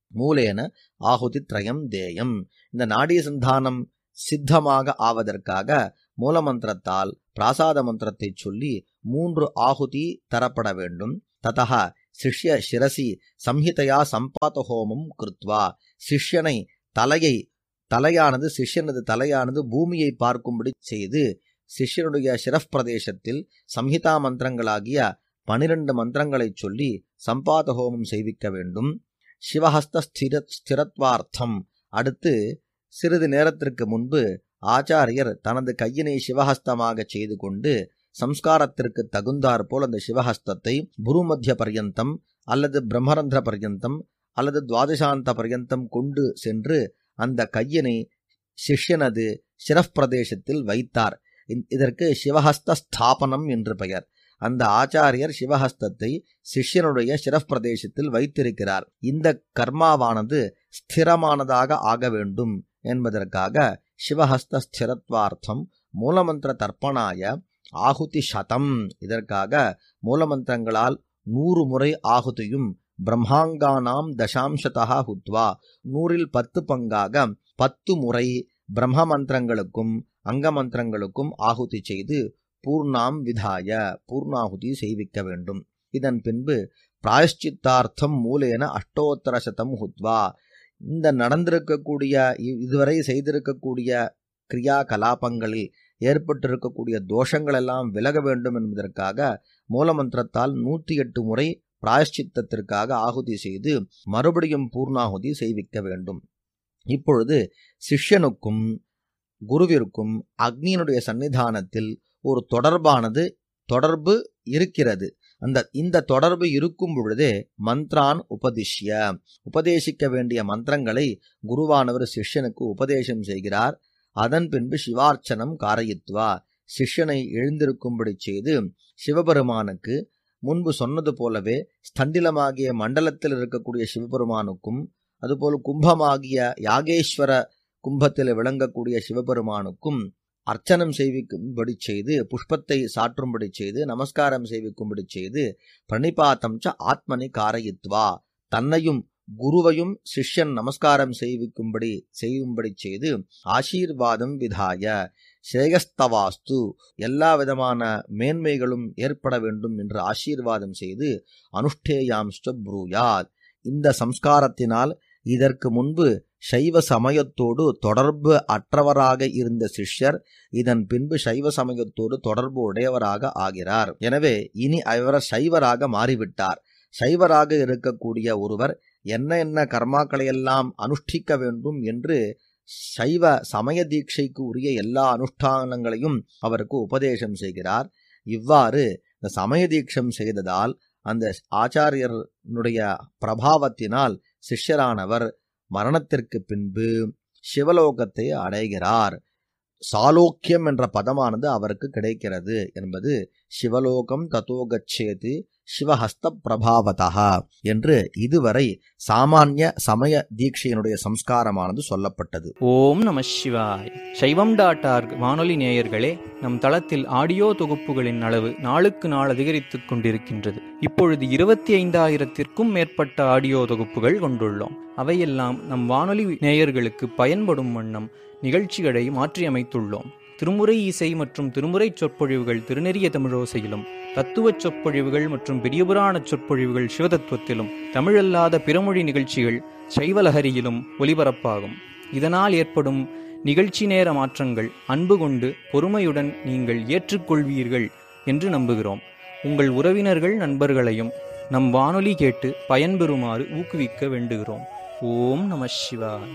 மூலேன ஆகுதி திரயம் தேயம் இந்த நாடிய சந்தானம் சித்தமாக ஆவதற்காக மூலமந்திரத்தால் பிராசாத மந்திரத்தை சொல்லி மூன்று ஆகுதி தரப்பட வேண்டும் ததா சிஷ்ய சிரசி சம்ஹிதையா சம்பாத ஹோமம் கிருத்வா சிஷ்யனை தலையை தலையானது சிஷ்யனது தலையானது பூமியை பார்க்கும்படி செய்து சிஷ்யனுடைய சிரஃப் பிரதேசத்தில் சம்ஹிதா மந்திரங்களாகிய பனிரெண்டு மந்திரங்களைச் சொல்லி சம்பாத ஹோமம் செய்விக்க வேண்டும் சிவஹஸ்த ஸ்திர ஸ்திரத்வார்த்தம் அடுத்து சிறிது நேரத்திற்கு முன்பு ஆச்சாரியர் தனது கையினை சிவஹஸ்தமாக செய்து கொண்டு சம்ஸ்காரத்திற்கு தகுந்தாற் போல் அந்த சிவஹஸ்தத்தை புருமத்திய பர்யந்தம் அல்லது பிரம்மரந்திர பர்யந்தம் அல்லது துவாதசாந்த பர்யந்தம் கொண்டு சென்று அந்த கையினை சிஷ்யனது சிரஃப் பிரதேசத்தில் வைத்தார் இதற்கு சிவஹஸ்த ஸ்தாபனம் என்று பெயர் அந்த ஆச்சாரியர் சிவஹஸ்தத்தை சிஷ்யனுடைய சிரஃப் பிரதேசத்தில் வைத்திருக்கிறார் இந்த கர்மாவானது ஸ்திரமானதாக ஆக வேண்டும் என்பதற்காக சிவஹஸ்த ஸ்திரத்வார்த்தம் மூலமந்திர தர்ப்பணாய ஆகுதி சதம் இதற்காக மூலமந்திரங்களால் நூறு முறை ஆகுதியும் பிரம்மாங்கானாம் தசாம்சதா ஹுத்வா நூறில் பத்து பங்காக பத்து முறை பிரம்ம மந்திரங்களுக்கும் அங்க மந்திரங்களுக்கும் ஆகுதி செய்து பூர்ணாம் விதாய பூர்ணாகுதி செய்விக்க வேண்டும் இதன் பின்பு பிராயஷ்சித்தார்த்தம் மூலேன அஷ்டோத்தர சதம் ஹுத்வா இந்த நடந்திருக்கக்கூடிய இதுவரை செய்திருக்கக்கூடிய கிரியா கலாபங்களில் ஏற்பட்டிருக்கக்கூடிய தோஷங்கள் எல்லாம் விலக வேண்டும் என்பதற்காக மூலமந்திரத்தால் நூற்றி எட்டு முறை பிராயஷ்சித்தத்திற்காக ஆகுதி செய்து மறுபடியும் பூர்ணாகுதி செய்விக்க வேண்டும் இப்பொழுது சிஷ்யனுக்கும் குருவிற்கும் அக்னியினுடைய சன்னிதானத்தில் ஒரு தொடர்பானது தொடர்பு இருக்கிறது அந்த இந்த தொடர்பு இருக்கும் பொழுதே மந்த்ரான் உபதிஷ்ய உபதேசிக்க வேண்டிய மந்திரங்களை குருவானவர் சிஷ்யனுக்கு உபதேசம் செய்கிறார் அதன் பின்பு சிவார்ச்சனம் காரயித்வா சிஷ்யனை எழுந்திருக்கும்படி செய்து சிவபெருமானுக்கு முன்பு சொன்னது போலவே ஸ்தண்டிலமாகிய மண்டலத்தில் இருக்கக்கூடிய சிவபெருமானுக்கும் அதுபோல் கும்பமாகிய யாகேஸ்வர கும்பத்தில் விளங்கக்கூடிய சிவபெருமானுக்கும் அர்ச்சனம் செய்விக்கும்படி செய்து புஷ்பத்தை சாற்றும்படி செய்து நமஸ்காரம் செய்விக்கும்படி செய்து பிரணிபாத்தம் ச ஆத்மனி காரயித்வா தன்னையும் குருவையும் சிஷ்யன் நமஸ்காரம் செய்விக்கும்படி செய்யும்படி செய்து ஆசீர்வாதம் விதாய ஸ்ரேயஸ்தவாஸ்து எல்லா விதமான மேன்மைகளும் ஏற்பட வேண்டும் என்று ஆசீர்வாதம் செய்து அனுஷ்டேயாம்ஸ்ட ப்ரூயாத் இந்த சம்ஸ்காரத்தினால் இதற்கு முன்பு சைவ சமயத்தோடு தொடர்பு அற்றவராக இருந்த சிஷ்யர் இதன் பின்பு சைவ சமயத்தோடு தொடர்பு உடையவராக ஆகிறார் எனவே இனி அவர் சைவராக மாறிவிட்டார் சைவராக இருக்கக்கூடிய ஒருவர் என்ன என்ன கர்மாக்களை எல்லாம் அனுஷ்டிக்க வேண்டும் என்று சைவ சமய தீட்சைக்கு உரிய எல்லா அனுஷ்டானங்களையும் அவருக்கு உபதேசம் செய்கிறார் இவ்வாறு இந்த சமய தீட்சம் செய்ததால் அந்த ஆச்சாரியனுடைய பிரபாவத்தினால் சிஷ்யரானவர் மரணத்திற்கு பின்பு சிவலோகத்தை அடைகிறார் சாலோக்கியம் என்ற பதமானது அவருக்கு கிடைக்கிறது என்பது சிவலோகம் தத்தோகச்சேது சிவஹஸ்த பிரபாவதா என்று இதுவரை சாமானிய சமய தீட்சையினுடைய சம்ஸ்காரமானது சொல்லப்பட்டது ஓம் நம சிவாய் சைவம் டாட் ஆர்க் வானொலி நேயர்களே நம் தளத்தில் ஆடியோ தொகுப்புகளின் அளவு நாளுக்கு நாள் அதிகரித்துக் கொண்டிருக்கின்றது இப்பொழுது இருபத்தி ஐந்தாயிரத்திற்கும் மேற்பட்ட ஆடியோ தொகுப்புகள் கொண்டுள்ளோம் அவையெல்லாம் நம் வானொலி நேயர்களுக்கு பயன்படும் வண்ணம் நிகழ்ச்சிகளை மாற்றியமைத்துள்ளோம் திருமுறை இசை மற்றும் திருமுறை சொற்பொழிவுகள் திருநெறிய தமிழோசையிலும் தத்துவச் சொற்பொழிவுகள் மற்றும் பெரியபுராண சொற்பொழிவுகள் சிவதத்துவத்திலும் தமிழல்லாத பிறமொழி நிகழ்ச்சிகள் சைவலஹரியிலும் ஒலிபரப்பாகும் இதனால் ஏற்படும் நிகழ்ச்சி நேர மாற்றங்கள் அன்பு கொண்டு பொறுமையுடன் நீங்கள் ஏற்றுக்கொள்வீர்கள் என்று நம்புகிறோம் உங்கள் உறவினர்கள் நண்பர்களையும் நம் வானொலி கேட்டு பயன்பெறுமாறு ஊக்குவிக்க வேண்டுகிறோம் ஓம் நம சிவாய்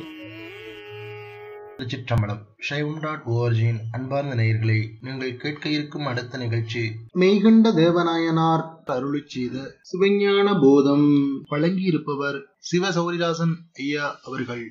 திருச்சிற்றம்பலம் சைவம் டாட் ஓஆர்ஜியின் அன்பார்ந்த நேயர்களை நீங்கள் கேட்க இருக்கும் அடுத்த நிகழ்ச்சி மெய்கண்ட தேவநாயனார் அருளி செய்த சிவஞான போதம் வழங்கியிருப்பவர் சிவ சௌரிதாசன் ஐயா அவர்கள்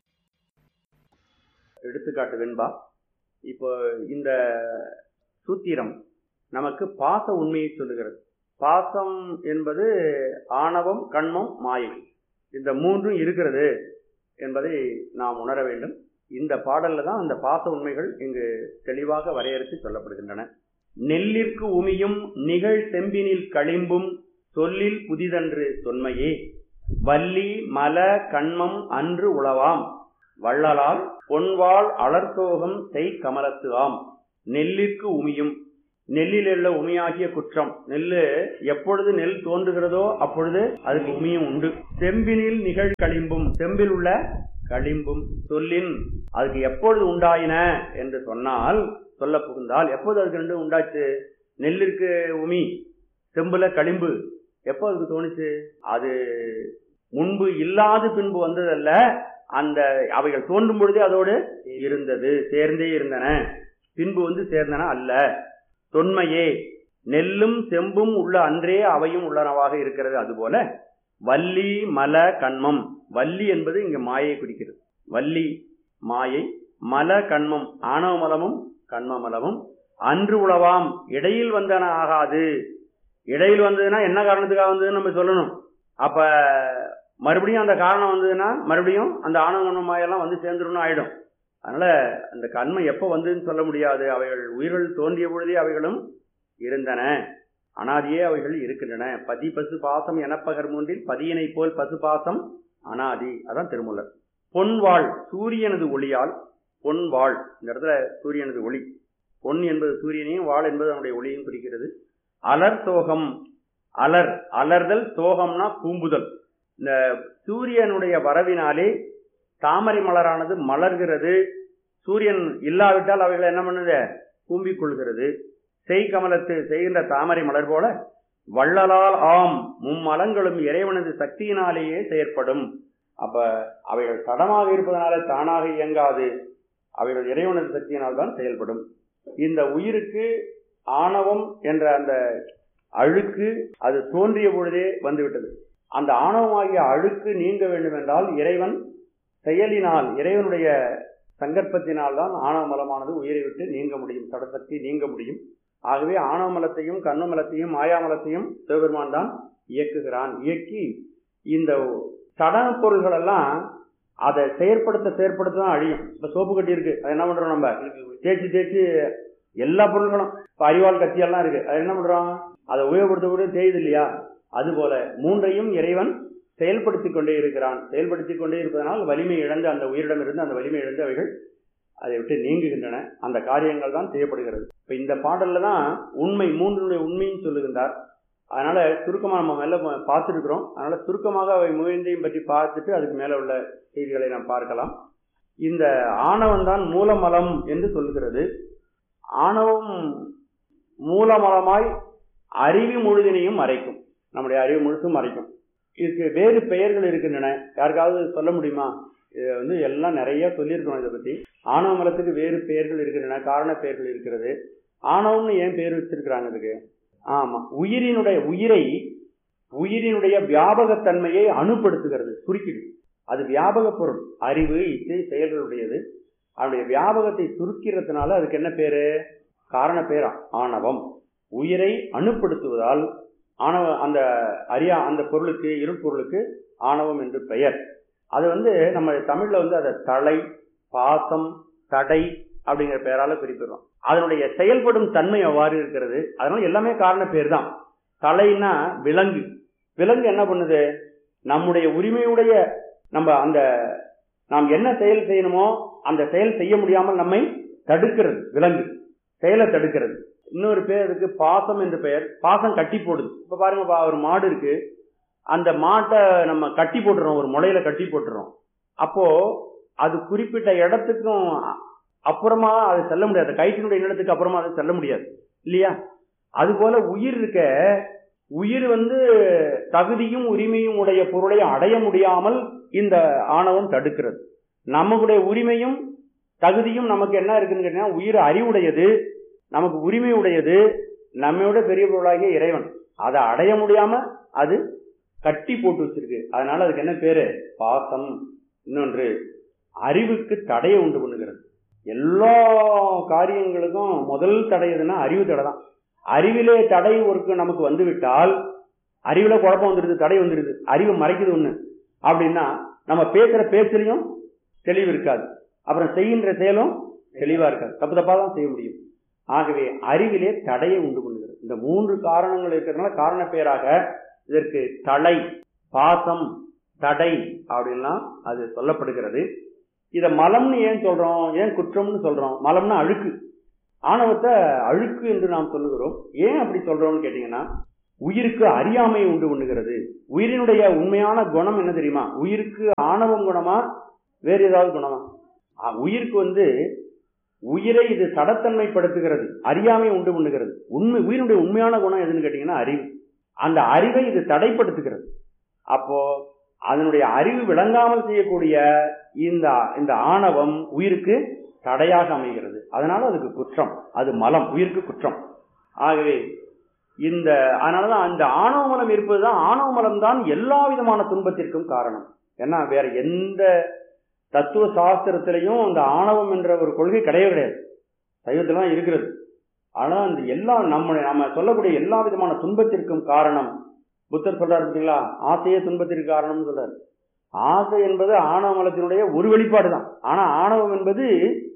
எடுத்துக்காட்டு வெண்பா இப்போ இந்த சூத்திரம் நமக்கு பாச உண்மையை சொல்லுகிறது பாசம் என்பது ஆணவம் கண்மம் மாயை இந்த மூன்றும் இருக்கிறது என்பதை நாம் உணர வேண்டும் இந்த பாடல்ல தான் அந்த பாச உண்மைகள் இங்கு தெளிவாக வரையறுத்து சொல்லப்படுகின்றன நெல்லிற்கு உமியும் நிகழ் செம்பினில் களிம்பும் சொல்லில் புதிதன்று தொன்மையே வள்ளி மல கண்மம் அன்று உளவாம் வள்ளலால் பொன்வாள் அலர்தோகம் செய் கமலத்து ஆம் நெல்லிற்கு உமியும் நெல்லில் உள்ள உமியாகிய குற்றம் நெல்லு எப்பொழுது நெல் தோன்றுகிறதோ அப்பொழுது அதுக்கு உமியும் உண்டு செம்பினில் நிகழ் களிம்பும் செம்பில் உள்ள களிம்பும் சொல்லின் அதுக்கு எப்பொழுது உண்டாயின என்று சொன்னால் சொல்ல புகுந்தால் எப்போது அதுக்கு ரெண்டு உண்டாச்சு நெல்லிற்கு உமி செம்புல களிம்பு எப்போ அதுக்கு தோணுச்சு அது முன்பு இல்லாது பின்பு வந்ததல்ல அந்த அவைகள் தோன்றும் பொழுதே அதோடு இருந்தது சேர்ந்தே இருந்தன பின்பு வந்து சேர்ந்தன அல்ல தொன்மையே நெல்லும் செம்பும் உள்ள அன்றே அவையும் உள்ளனவாக இருக்கிறது அதுபோல வள்ளி மல கண்மம் வள்ளி என்பது இங்கு மாயை குறிக்கிறது வள்ளி மாயை மல கண்மம் ஆணவ மலமும் கண்ம மலமும் அன்று உளவாம் இடையில் வந்தன ஆகாது இடையில் வந்ததுன்னா என்ன காரணத்துக்காக வந்ததுன்னு நம்ம சொல்லணும் அப்ப மறுபடியும் அந்த காரணம் வந்ததுன்னா மறுபடியும் அந்த ஆணவ கண்ம மாயெல்லாம் வந்து சேர்ந்துருன்னு ஆயிடும் அதனால அந்த கண்மம் எப்போ வந்ததுன்னு சொல்ல முடியாது அவைகள் உயிர்கள் தோன்றிய பொழுதே அவைகளும் இருந்தன அனாதியே அவைகள் இருக்கின்றன பதி பசு பாசம் எனப்பகர் மூன்றில் பதியினை போல் பசு பாசம் அனாதி அதான் திருமூலர் பொன்வாள் சூரியனது ஒளியால் பொன்வாள் இந்த இடத்துல சூரியனது ஒளி பொன் என்பது சூரியனையும் வாள் என்பது அவனுடைய ஒளியையும் குறிக்கிறது அலர் தோகம் அலர் அலர்தல் தோகம்னா கூம்புதல் இந்த சூரியனுடைய வரவினாலே தாமரை மலரானது மலர்கிறது சூரியன் இல்லாவிட்டால் அவைகள் என்ன பண்ணுது கூம்பிக் கொள்கிறது செய் கமலத்து செய்கின்ற தாமரை மலர் போல வள்ளலால் ஆம் மும்மலங்களும் இறைவனது சக்தியினாலேயே செயற்படும் அப்ப அவைகள் தடமாக இருப்பதனால தானாக இயங்காது அவைகள் இறைவனது சக்தியினால் தான் செயல்படும் இந்த உயிருக்கு ஆணவம் என்ற அந்த அழுக்கு அது தோன்றிய பொழுதே வந்துவிட்டது அந்த ஆணவமாகிய அழுக்கு நீங்க வேண்டும் என்றால் இறைவன் செயலினால் இறைவனுடைய சங்கற்பத்தினால் தான் ஆணவ மலமானது உயிரை விட்டு நீங்க முடியும் தடசக்தி நீங்க முடியும் ஆகவே ஆணவ மலத்தையும் கண்ண மலத்தையும் மாயாமலத்தையும் சிவபெருமான் தான் இயக்குகிறான் இயக்கி இந்த சடன பொருள்கள் எல்லாம் அதை செயற்படுத்த செயற்படுத்த தான் அழியும் இப்ப சோப்பு கட்டி இருக்கு அது என்ன பண்றோம் நம்ம தேய்ச்சி தேய்ச்சி எல்லா பொருள்களும் இப்ப அறிவாள் கத்தியெல்லாம் இருக்கு அது என்ன பண்றோம் அதை உபயோகப்படுத்த கூட தேயுது இல்லையா அதுபோல மூன்றையும் இறைவன் செயல்படுத்தி கொண்டே இருக்கிறான் செயல்படுத்தி கொண்டே இருப்பதனால் வலிமை இழந்து அந்த உயிரிடம் இருந்து அந்த வலிமை இழந்து அவைகள் அதை விட்டு நீங்குகின்றன அந்த காரியங்கள் தான் செய்யப்படுகிறது இப்ப இந்த பாடல்ல தான் உண்மை மூன்றுடைய உண்மையும் சொல்லுகின்றார் அதனால சுருக்கமா நம்ம மேல பார்த்துருக்கிறோம் அதனால சுருக்கமாக அவை முயந்தையும் பற்றி பார்த்துட்டு அதுக்கு மேல உள்ள செய்திகளை நாம் பார்க்கலாம் இந்த ஆணவம் தான் மூலமலம் என்று சொல்கிறது ஆணவம் மூலமலமாய் அறிவு முழுதினையும் மறைக்கும் நம்முடைய அறிவு முழுசும் மறைக்கும் இதுக்கு வேறு பெயர்கள் இருக்கின்றன யாருக்காவது சொல்ல முடியுமா இது வந்து எல்லாம் நிறைய சொல்லியிருக்கணும் இதை பத்தி ஆணவ மலத்துக்கு வேறு பெயர்கள் இருக்கின்றன காரண பெயர்கள் இருக்கிறது ஆணவம்னு ஏன் பேர் வச்சிருக்கிறாங்க இதுக்கு ஆமா உயிரினுடைய உயிரை உயிரினுடைய வியாபகத்தன்மையை அணுப்படுத்துகிறது சுருக்கிடு அது வியாபக பொருள் அறிவு இசை செயல்களுடையது அதனுடைய வியாபகத்தை சுருக்கிறதுனால அதுக்கு என்ன பேரு காரண பேர் ஆணவம் உயிரை அணுப்படுத்துவதால் ஆணவ அந்த அரியா அந்த பொருளுக்கு இருப்பொருளுக்கு ஆணவம் என்று பெயர் அது வந்து நம்ம தமிழ்ல வந்து அதை தலை பாசம் தடை அப்படிங்கிற பெயரால குறிப்பிடுறோம் அதனுடைய செயல்படும் தன்மை அவ்வாறு இருக்கிறது அதனால எல்லாமே காரண பேர் தான் தலைன்னா விலங்கு விலங்கு என்ன பண்ணுது நம்முடைய உரிமையுடைய நம்ம அந்த நாம் என்ன செயல் செய்யணுமோ அந்த செயல் செய்ய முடியாமல் நம்மை தடுக்கிறது விலங்கு செயலை தடுக்கிறது இன்னொரு பேர் இருக்கு பாசம் என்று பெயர் பாசம் கட்டி போடுது இப்ப பாருங்க ஒரு மாடு இருக்கு அந்த மாட்டை நம்ம கட்டி போட்டுறோம் ஒரு முளையில கட்டி போட்டுறோம் அப்போ அது குறிப்பிட்ட இடத்துக்கும் அப்புறமா அது செல்ல முடியாது கயிற்றினுடைய இடத்துக்கு அப்புறமா அது செல்ல முடியாது இல்லையா அது போல உயிர் இருக்க உயிர் வந்து தகுதியும் உரிமையும் உடைய பொருளை அடைய முடியாமல் இந்த ஆணவம் தடுக்கிறது நமக்குடைய உரிமையும் தகுதியும் நமக்கு என்ன இருக்குன்னு கேட்டீங்கன்னா உயிர் அறிவுடையது நமக்கு உரிமை உடையது நம்மையோட பெரிய பொருளாகிய இறைவன் அதை அடைய முடியாம அது கட்டி போட்டு வச்சிருக்கு அதனால அதுக்கு என்ன பேரு பாசம் இன்னொன்று அறிவுக்கு தடையை உண்டு பண்ணுகிறது எல்லா காரியங்களுக்கும் முதல் தடை எதுன்னா அறிவு தடை தான் அறிவிலே தடை ஒரு நமக்கு வந்து விட்டால் அறிவுல குழப்பம் வந்துருது தடை வந்துருது அறிவு மறைக்குது ஒண்ணு அப்படின்னா நம்ம பேசுற பேச்சுலையும் தெளிவு இருக்காது அப்புறம் செய்கின்ற செயலும் தெளிவா இருக்காது தப்பு தப்பா தான் செய்ய முடியும் ஆகவே அறிவிலே தடையை உண்டு பண்ணுகிறது இந்த மூன்று காரணங்கள் இருக்கிறதுனால காரண பேராக இதற்கு தலை பாசம் தடை அப்படின்லாம் அது சொல்லப்படுகிறது இத மலம்னு ஏன் சொல்றோம் ஏன் குற்றம்னு சொல்றோம் மலம்னா அழுக்கு ஆணவத்தை அழுக்கு என்று நாம் சொல்லுகிறோம் ஏன் அப்படி சொல்றோம்னு கேட்டீங்கன்னா உயிருக்கு அறியாமை உண்டு பண்ணுகிறது உயிரினுடைய உண்மையான குணம் என்ன தெரியுமா உயிருக்கு ஆணவம் குணமா வேற ஏதாவது குணமா ஆ, உயிருக்கு வந்து உயிரை இது சடத்தன்மைப்படுத்துகிறது அறியாமை உண்டு பண்ணுகிறது உண்மை உயிரினுடைய உண்மையான குணம் எதுன்னு கேட்டீங்கன்னா அறிவு அந்த அறிவை இது தடைப்படுத்துகிறது அப்போ அதனுடைய அறிவு விளங்காமல் செய்யக்கூடிய இந்த இந்த ஆணவம் உயிருக்கு தடையாக அமைகிறது அதனால அதுக்கு குற்றம் அது மலம் உயிருக்கு குற்றம் ஆகவே இந்த அதனாலதான் அந்த ஆணவ மலம் இருப்பதுதான் ஆணவ மலம் தான் எல்லா விதமான துன்பத்திற்கும் காரணம் ஏன்னா வேற எந்த தத்துவ சாஸ்திரத்திலையும் அந்த ஆணவம் என்ற ஒரு கொள்கை கிடையவே கிடையாது சைவத்துல தான் இருக்கிறது ஆனா அந்த எல்லா நம்ம நம்ம சொல்லக்கூடிய எல்லா விதமான துன்பத்திற்கும் காரணம் புத்தர் சொல்றாரு பார்த்தீங்களா ஆசையே துன்பத்திற்கு காரணம்னு சொல்றாரு ஆசை என்பது ஆணவ மலத்தினுடைய ஒரு வெளிப்பாடு தான் ஆனா ஆணவம் என்பது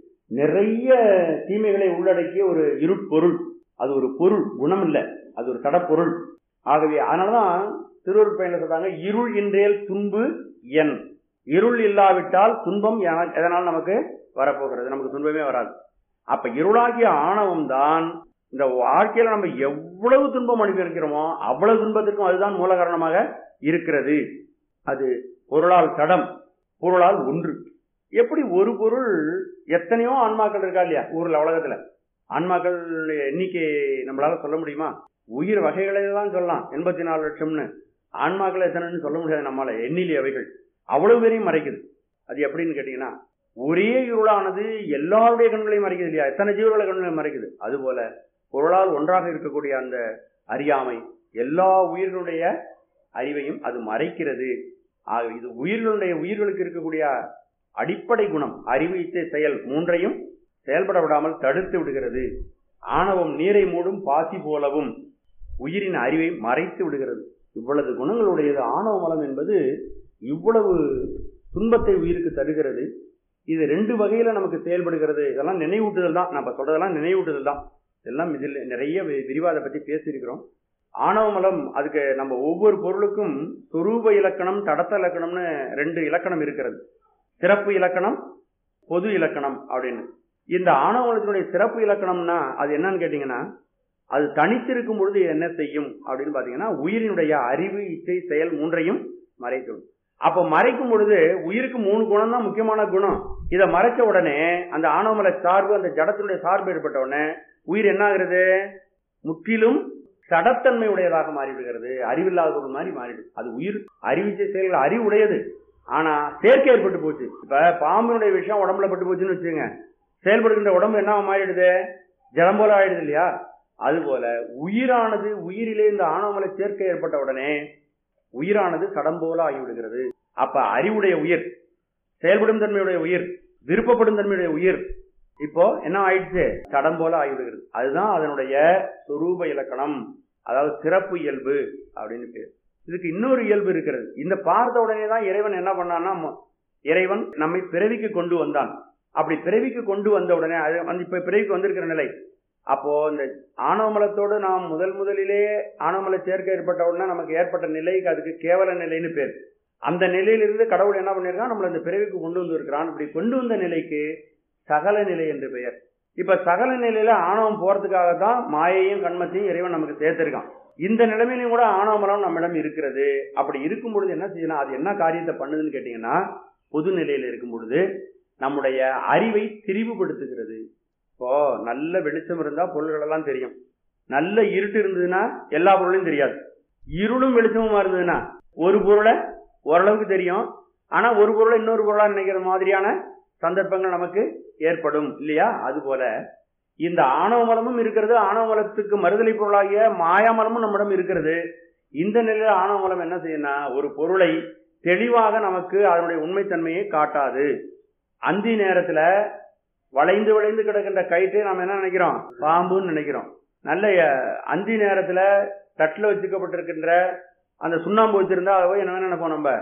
நிறைய தீமைகளை உள்ளடக்கிய ஒரு இருட்பொருள் அது ஒரு பொருள் குணம் இல்லை அது ஒரு தடப்பொருள் ஆகவே அதனாலதான் திருவருட் பயணில் சொல்றாங்க இருள் இன்றேல் துன்பு என் இருள் இல்லாவிட்டால் துன்பம் என- எதனால் நமக்கு வரப்போகிறது நமக்கு துன்பமே வராது அப்ப இருளாகிய ஆணவம் தான் இந்த வாழ்க்கையில நம்ம எவ்வளவு துன்பம் அனுபவிக்கிறோமோ அவ்வளவு துன்பத்திற்கும் அதுதான் மூல காரணமாக இருக்கிறது அது பொருளால் தடம் பொருளால் ஒன்று எப்படி ஒரு பொருள் எத்தனையோ ஆன்மாக்கள் இருக்கா இல்லையா ஊர்ல உலகத்துல ஆன்மாக்கள் எண்ணிக்கை நம்மளால சொல்ல முடியுமா உயிர் வகைகளை தான் சொல்லலாம் எண்பத்தி நாலு லட்சம்னு ஆன்மாக்கள் எத்தனைன்னு சொல்ல முடியாது நம்மளால எண்ணிலி அவைகள் அவ்வளவு பேரையும் மறைக்குது அது எப்படின்னு கேட்டீங்கன்னா ஒரே இருளானது எல்லாருடைய கண்களையும் மறைக்குது இல்லையா எத்தனை ஜீவர்களை கண்களையும் மறைக்குது அதுபோல பொருளால் ஒன்றாக இருக்கக்கூடிய அந்த அறியாமை எல்லா உயிர்களுடைய அறிவையும் அது மறைக்கிறது ஆக இது உயிர்களுடைய உயிர்களுக்கு இருக்கக்கூடிய அடிப்படை குணம் அறிவு இச்சை செயல் மூன்றையும் செயல்பட விடாமல் தடுத்து விடுகிறது ஆணவம் நீரை மூடும் பாசி போலவும் உயிரின் அறிவை மறைத்து விடுகிறது இவ்வளவு குணங்களுடையது ஆணவ மலம் என்பது இவ்வளவு துன்பத்தை உயிருக்கு தருகிறது இது ரெண்டு வகையில நமக்கு செயல்படுகிறது இதெல்லாம் நினைவூட்டுதல் தான் நம்ம சொல்றதெல்லாம் நினைவூட்டுதல் தான் இதெல்லாம் இதில் நிறைய வி- விரிவா அதை பத்தி பேசியிருக்கிறோம் ஆணவ மலம் அதுக்கு நம்ம ஒவ்வொரு பொருளுக்கும் சொரூப இலக்கணம் தடத்த இலக்கணம்னு ரெண்டு இலக்கணம் இருக்கிறது சிறப்பு இலக்கணம் பொது இலக்கணம் அப்படின்னு இந்த ஆணவ மலத்தினுடைய சிறப்பு இலக்கணம்னா அது என்னன்னு கேட்டீங்கன்னா அது தனித்திருக்கும் பொழுது என்ன செய்யும் அப்படின்னு பாத்தீங்கன்னா உயிரினுடைய அறிவு இச்சை செயல் மூன்றையும் மறைக்கும் அப்ப மறைக்கும் பொழுது உயிருக்கு மூணு குணம் தான் முக்கியமான குணம் இதை மறைச்ச உடனே அந்த ஆணவமல சார்பு அந்த ஜடத்தினுடைய சார்பு ஏற்பட்ட உடனே உயிர் என்ன ஆகுறது முற்றிலும் சடத்தன்மை உடையதாக மாறிவிடுகிறது அறிவில்லாத ஒரு மாதிரி மாறிடுது அது உயிர் அறிவிச்ச செயல்கள் அறிவு உடையது ஆனா சேர்க்கை ஏற்பட்டு போச்சு இப்ப பாம்பினுடைய விஷயம் உடம்புல பட்டு போச்சுன்னு வச்சுங்க செயல்படுகின்ற உடம்பு என்ன மாறிடுது ஜலம் போல ஆயிடுது இல்லையா அதுபோல உயிரானது உயிரிலே இந்த ஆணவமலை சேர்க்கை ஏற்பட்ட உடனே உயிரானது சடம் போல ஆகிவிடுகிறது அப்ப அறிவுடைய உயிர் செயல்படும் தன்மையுடைய உயிர் விருப்பப்படும் தன்மையுடைய உயிர் இப்போ என்ன ஆயிடுச்சு சடம் போல ஆகிவிடுகிறது அதுதான் அதனுடைய சொரூப இலக்கணம் அதாவது சிறப்பு இயல்பு அப்படின்னு பேர் இதுக்கு இன்னொரு இயல்பு இருக்கிறது இந்த பார்த்த உடனே தான் இறைவன் என்ன பண்ணான்னா மொ- இறைவன் நம்மை பிறவிக்கு கொண்டு வந்தான் அப்படி பிறவிக்கு கொண்டு வந்த உடனே அது வந்து இப்ப பிறவிக்கு வந்திருக்கிற நிலை அப்போ இந்த ஆணவமலத்தோடு நாம் முதல் முதலிலே ஆணவமல சேர்க்கை ஏற்பட்ட உடனே நமக்கு ஏற்பட்ட நிலைக்கு அதுக்கு கேவல நிலைன்னு பேர் அந்த நிலையிலிருந்து கடவுள் என்ன பண்ணிருக்கான் நம்மளை இந்த பிறவிக்கு கொண்டு வந்திருக்கிறான் இப்படி கொண்டு வந்த நிலைக்கு சகல நிலை என்று பெயர் இப்ப சகல நிலையில ஆணவம் போறதுக்காக தான் மாயையும் கண்மத்தையும் இறைவன் நமக்கு சேர்த்திருக்கான் இந்த நிலைமையிலும் கூட ஆணவமலம் நம்மிடம் இருக்கிறது அப்படி இருக்கும் பொழுது என்ன செய்யலாம் அது என்ன காரியத்தை பண்ணுதுன்னு கேட்டீங்கன்னா பொது நிலையில இருக்கும் பொழுது நம்முடைய அறிவை திரிவுபடுத்துகிறது இப்போ நல்ல வெளிச்சம் இருந்தா பொருள்கள் எல்லாம் தெரியும் நல்ல இருட்டு இருந்ததுன்னா எல்லா பொருளையும் தெரியாது இருளும் வெளிச்சமுமா இருந்ததுன்னா ஒரு பொருளை ஓரளவுக்கு தெரியும் ஆனா ஒரு பொருளை இன்னொரு பொருளா நினைக்கிற மாதிரியான சந்தர்ப்பங்கள் நமக்கு ஏற்படும் இல்லையா அது போல இந்த ஆணவ மலமும் இருக்கிறது ஆணவ மலத்துக்கு மறுதலை பொருளாகிய மாயாமலமும் நம்மிடம் இருக்கிறது இந்த நிலையில ஆணவ மலம் என்ன செய்யணும்னா ஒரு பொருளை தெளிவாக நமக்கு அதனுடைய உண்மைத்தன்மையை காட்டாது அந்தி நேரத்துல வளைந்து வளைந்து கிடக்கின்ற கயிற்றை நாம் என்ன நினைக்கிறோம் பாம்புன்னு நினைக்கிறோம் நல்ல அஹ், அந்தி நேரத்துல தட்டுல வச்சுக்கப்பட்டிருக்கின்ற அந்த சுண்ணாம்பு வச்சிருந்தா அதை போய் என்ன நினைப்போம் நம்ம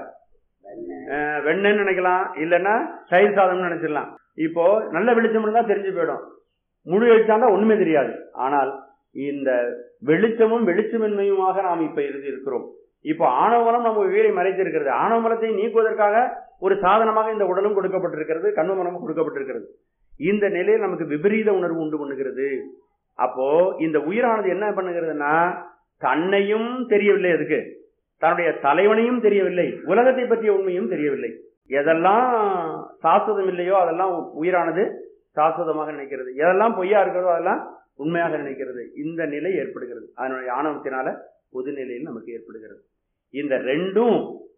அஹ், வெண்ணெய்ன்னு நினைக்கலாம் இல்லைன்னா தயிர் சாதம்னு நினைச்சிடலாம் இப்போ நல்ல வெளிச்சம் இருந்தா தெரிஞ்சு போயிடும் முழு வெளிச்சம் ஒண்ணுமே தெரியாது ஆனால் இந்த வெளிச்சமும் வெளிச்சமின்மையுமாக நாம் இப்ப இருந்து இருக்கிறோம் இப்போ ஆணவ மலம் நம்ம உயிரை மறைத்திருக்கிறது ஆணவ மலத்தை நீக்குவதற்காக ஒரு சாதனமாக இந்த உடலும் கொடுக்கப்பட்டிருக்கிறது கண்ம மலமும் கொடுக்கப்பட்டிருக்கிறது இந்த நிலையில் நமக்கு விபரீத உணர்வு உண்டு பண்ணுகிறது அப்போ இந்த உயிரானது என்ன பண்ணுகிறதுனா தன்னையும் தெரியவில்லை அதுக்கு தன்னுடைய தலைவனையும் தெரியவில்லை உலகத்தை பற்றிய உண்மையும் தெரியவில்லை எதெல்லாம் சாஸ்வதம் இல்லையோ அதெல்லாம் உயிரானது சாஸ்வதமாக நினைக்கிறது எதெல்லாம் பொய்யா இருக்கிறதோ அதெல்லாம் உண்மையாக நினைக்கிறது இந்த நிலை ஏற்படுகிறது அதனுடைய ஆணவத்தினால பொது நிலையில் நமக்கு ஏற்படுகிறது இந்த ரெண்டும்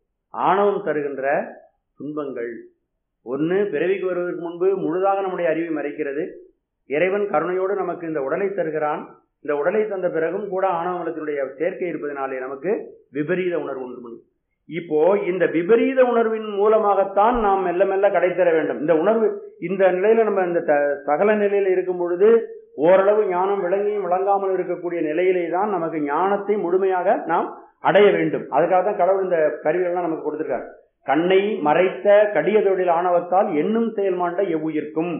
ஆணவம் தருகின்ற துன்பங்கள் ஒன்று பிறவிக்கு வருவதற்கு முன்பு முழுதாக நம்முடைய அறிவை மறைக்கிறது இறைவன் கருணையோடு நமக்கு இந்த உடலை தருகிறான் இந்த உடலை தந்த பிறகும் கூட ஆணவமலத்தினுடைய சேர்க்கை இருப்பதனாலே நமக்கு விபரீத உணர்வு உண்டு பண்ணும் இப்போ இந்த விபரீத உணர்வின் மூலமாகத்தான் நாம் மெல்ல மெல்ல கடை தர வேண்டும் இந்த உணர்வு இந்த நிலையில நம்ம இந்த த- சகல நிலையில இருக்கும் பொழுது ஓரளவு ஞானம் விளங்கியும் விளங்காமல் இருக்கக்கூடிய நிலையிலே தான் நமக்கு ஞானத்தை முழுமையாக நாம் அடைய வேண்டும் அதுக்காக தான் கடவுள் இந்த கருவிகள்லாம் நமக்கு கொடுத்திருக்கார் கண்ணை மறைத்த கடிய தொழில் ஆணவத்தால் எண்ணும் செயல்மாண்ட எவ்வுயிர்க்கும்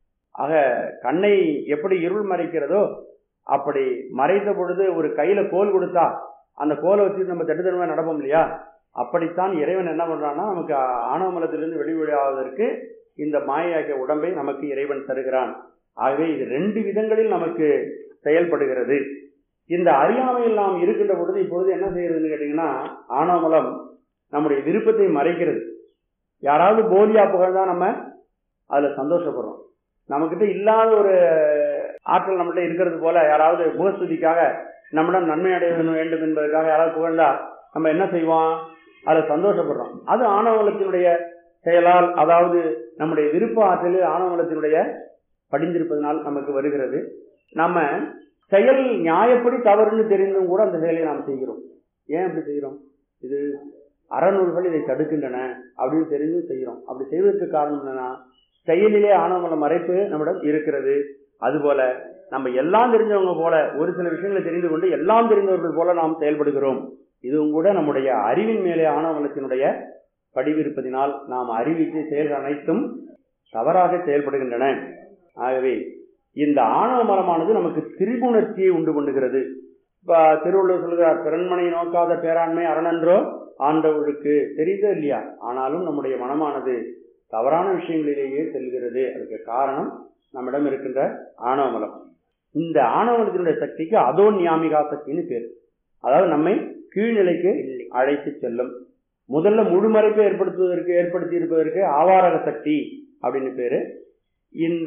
ஆக கண்ணை எப்படி இருள் மறைக்கிறதோ அப்படி மறைத்த பொழுது ஒரு கையில கோல் கொடுத்தா அந்த கோலை வச்சு நம்ம தட்டுத்தனமா நடப்போம் இல்லையா அப்படித்தான் இறைவன் என்ன பண்றான்னா நமக்கு ஆணவமலத்திலிருந்து வெளிவழியாவதற்கு இந்த மாயாகிய உடம்பை நமக்கு இறைவன் தருகிறான் ஆகவே இது ரெண்டு விதங்களில் நமக்கு செயல்படுகிறது இந்த அறியாமையில் நாம் இருக்கின்ற பொழுது இப்பொழுது என்ன செய்யறதுன்னு கேட்டீங்கன்னா ஆணவமலம் நம்முடைய விருப்பத்தை மறைக்கிறது யாராவது போலியா புகழ்ந்தா நம்ம அதுல சந்தோஷப்படுறோம் நம்மகிட்ட இல்லாத ஒரு ஆற்றல் நம்மகிட்ட இருக்கிறது போல யாராவது முகஸ்துதிக்காக நம்மிடம் நன்மை அடைய வேண்டும் என்பதற்காக யாராவது புகழ்ந்தா நம்ம என்ன செய்வோம் அதுல சந்தோஷப்படுறோம் அது ஆணவலத்தினுடைய செயலால் அதாவது நம்முடைய விருப்ப ஆற்றலில் ஆணவலத்தினுடைய படிந்திருப்பதனால் நமக்கு வருகிறது நம்ம செயல் நியாயப்படி தவறுன்னு தெரிந்தும் கூட அந்த செயலை நாம் செய்கிறோம் ஏன் அப்படி செய்கிறோம் இது அறநூல்கள் இதை தடுக்கின்றன அப்படின்னு தெரிஞ்சும் செய்கிறோம் அப்படி செய்வதற்கு காரணம் என்னன்னா செயலிலே ஆணவமல மறைப்பு நம்மிடம் இருக்கிறது அதுபோல நம்ம எல்லாம் தெரிஞ்சவங்க போல ஒரு சில விஷயங்களை தெரிந்து கொண்டு எல்லாம் தெரிந்தவர்கள் போல நாம் செயல்படுகிறோம் இதுவும் கூட நம்முடைய அறிவின் மேலே ஆணவமலத்தினுடைய படிவிருப்பதினால் நாம் அறிவித்து செயல்கள் அனைத்தும் தவறாக செயல்படுகின்றன ஆகவே இந்த ஆணவ மலமானது நமக்கு திரிபுணர்ச்சியை உண்டு பண்ணுகிறது இப்ப திருவள்ளுவர் சொல்கிறார் பிறன்மனை நோக்காத பேராண்மை அரணன்றோ ஆண்டவர்களுக்கு தெரியுதோ இல்லையா ஆனாலும் நம்முடைய மனமானது தவறான விஷயங்களிலேயே செல்கிறது அதுக்கு காரணம் நம்மிடம் இருக்கின்ற ஆணவ மலம் இந்த ஆணவ மலத்தினுடைய சக்திக்கு அதோ நியாமிகா சக்தின்னு பேர் அதாவது நம்மை கீழ்நிலைக்கு அழைத்து செல்லும் முதல்ல முழுமறைப்பை ஏற்படுத்துவதற்கு ஏற்படுத்தி இருப்பதற்கு ஆவாரக சக்தி அப்படின்னு பேரு இந்த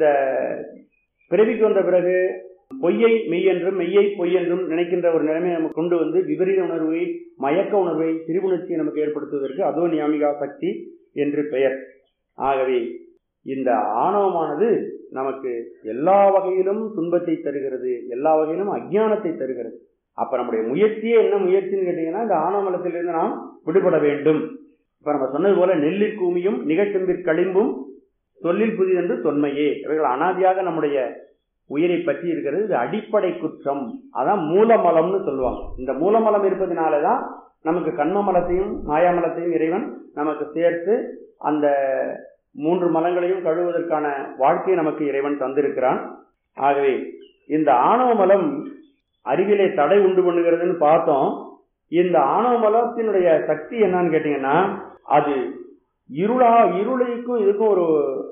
பிறவிக்கு வந்த பிறகு பொய்யை மெய் என்றும் மெய்யை பொய் என்றும் நினைக்கின்ற ஒரு நிலைமையை நமக்கு கொண்டு வந்து விபரீத உணர்வை மயக்க உணர்வை திரிபுணர்ச்சியை நமக்கு ஏற்படுத்துவதற்கு அதோ நியாமிகா சக்தி என்று பெயர் ஆகவே இந்த ஆணவமானது நமக்கு எல்லா வகையிலும் துன்பத்தை தருகிறது எல்லா வகையிலும் அஜ்ஞானத்தை தருகிறது அப்ப நம்முடைய முயற்சியே என்ன முயற்சின்னு கேட்டீங்கன்னா இந்த ஆணவமலத்திலிருந்து நாம் விடுபட வேண்டும் இப்ப நம்ம சொன்னது போல நெல்லிற் கூமியும் நிகழ்ச்செம்பிற் களிம்பும் சொல்லில் புதிதென்று தொன்மையே இவைகள் அனாதியாக நம்முடைய உயிரை பற்றி இருக்கிறது இது அடிப்படை குற்றம் அதான் மூலமலம்னு சொல்லுவாங்க இந்த மூலமலம் இருப்பதனாலதான் நமக்கு கண்ம மலத்தையும் மாயாமலத்தையும் இறைவன் நமக்கு சேர்த்து அந்த மூன்று மலங்களையும் கழுவுவதற்கான வாழ்க்கையை நமக்கு இறைவன் தந்திருக்கிறான் ஆகவே இந்த ஆணவ மலம் அறிவிலே தடை உண்டு பண்ணுகிறதுன்னு பார்த்தோம் இந்த ஆணவ மலத்தினுடைய சக்தி என்னன்னு கேட்டீங்கன்னா அது இருளா இருளுக்கும் இதுக்கும் ஒரு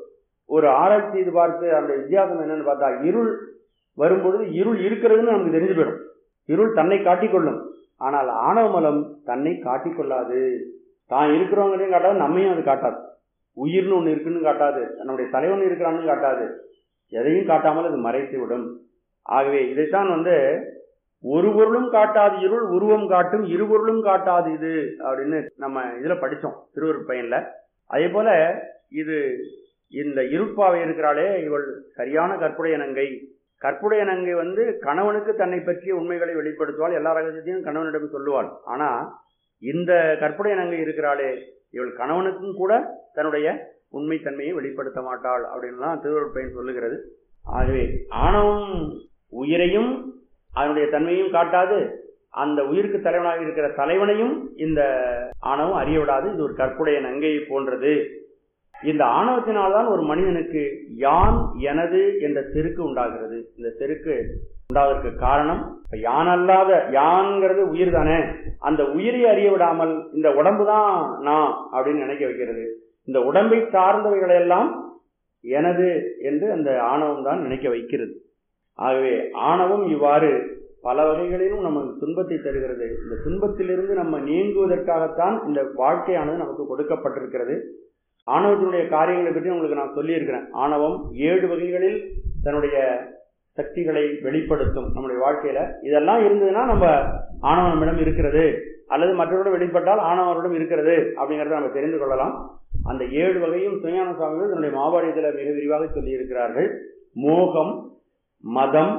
ஒரு ஆராய்ச்சி இது பார்த்து அதனுடைய வித்தியாசம் என்னன்னு பார்த்தா இருள் வரும்பொழுது இருள் இருக்கிறதுன்னு நமக்கு தெரிஞ்சு போயிடும் இருள் தன்னை காட்டிக்கொள்ளும் ஆனால் ஆணவ மலம் தன்னை காட்டிக்கொள்ளாது தான் இருக்கிறவங்களையும் காட்டாது நம்மையும் அது காட்டாது உயிர்னு ஒன்று இருக்குன்னு காட்டாது நம்முடைய தலைவன் இருக்கிறான்னு காட்டாது எதையும் காட்டாமல் அது மறைத்து விடும் ஆகவே இதைத்தான் வந்து ஒரு பொருளும் காட்டாது இருள் உருவம் காட்டும் இரு பொருளும் காட்டாது இது அப்படின்னு நம்ம இதுல படிச்சோம் திருவருட் பயன்ல அதே போல இது இந்த இருட்பாவை இருக்கிறாளே இவள் சரியான கற்புடைய நங்கை கற்புடைய நங்கை வந்து கணவனுக்கு தன்னை பற்றிய உண்மைகளை வெளிப்படுத்துவாள் எல்லா ரகசியத்தையும் கணவனிடம் சொல்லுவாள் ஆனா இந்த கற்புடைய நங்கை இருக்கிறாளே இவள் கணவனுக்கும் கூட தன்னுடைய உண்மை தன்மையை வெளிப்படுத்த மாட்டாள் அப்படின்லாம் திருவருட் பயன் சொல்லுகிறது ஆகவே ஆணவம் உயிரையும் அதனுடைய தன்மையும் காட்டாது அந்த உயிருக்கு தலைவனாக இருக்கிற தலைவனையும் இந்த ஆணவம் அறிய விடாது இது ஒரு கற்புடைய நங்கையை போன்றது இந்த ஆணவத்தினால்தான் ஒரு மனிதனுக்கு யான் எனது என்ற செருக்கு உண்டாகிறது இந்த செருக்கு உண்டாவதற்கு காரணம் இப்ப யான் அல்லாத யான்ங்கிறது உயிர் தானே அந்த உயிரை அறிய விடாமல் இந்த உடம்பு தான் நான் அப்படின்னு நினைக்க வைக்கிறது இந்த உடம்பை சார்ந்தவைகளை எல்லாம் எனது என்று அந்த ஆணவம் தான் நினைக்க வைக்கிறது ஆகவே ஆணவம் இவ்வாறு பல வகைகளிலும் நமக்கு துன்பத்தை தருகிறது இந்த துன்பத்திலிருந்து நம்ம நீங்குவதற்காகத்தான் இந்த வாழ்க்கையானது நமக்கு கொடுக்கப்பட்டிருக்கிறது ஆணவத்தினுடைய காரியங்களை பற்றி உங்களுக்கு நான் சொல்லியிருக்கிறேன் ஆணவம் ஏழு வகைகளில் தன்னுடைய சக்திகளை வெளிப்படுத்தும் நம்முடைய வாழ்க்கையில இதெல்லாம் இருந்ததுன்னா நம்ம ஆணவம் நம்மிடம் இருக்கிறது அல்லது மற்றவரிடம் வெளிப்பட்டால் ஆணவரிடம் இருக்கிறது அப்படிங்கறத நம்ம தெரிந்து கொள்ளலாம் அந்த ஏழு வகையும் சுயான சுவாமிகள் தன்னுடைய மாபாடியத்தில் மிக விரிவாக சொல்லியிருக்கிறார்கள் மோகம் மதம்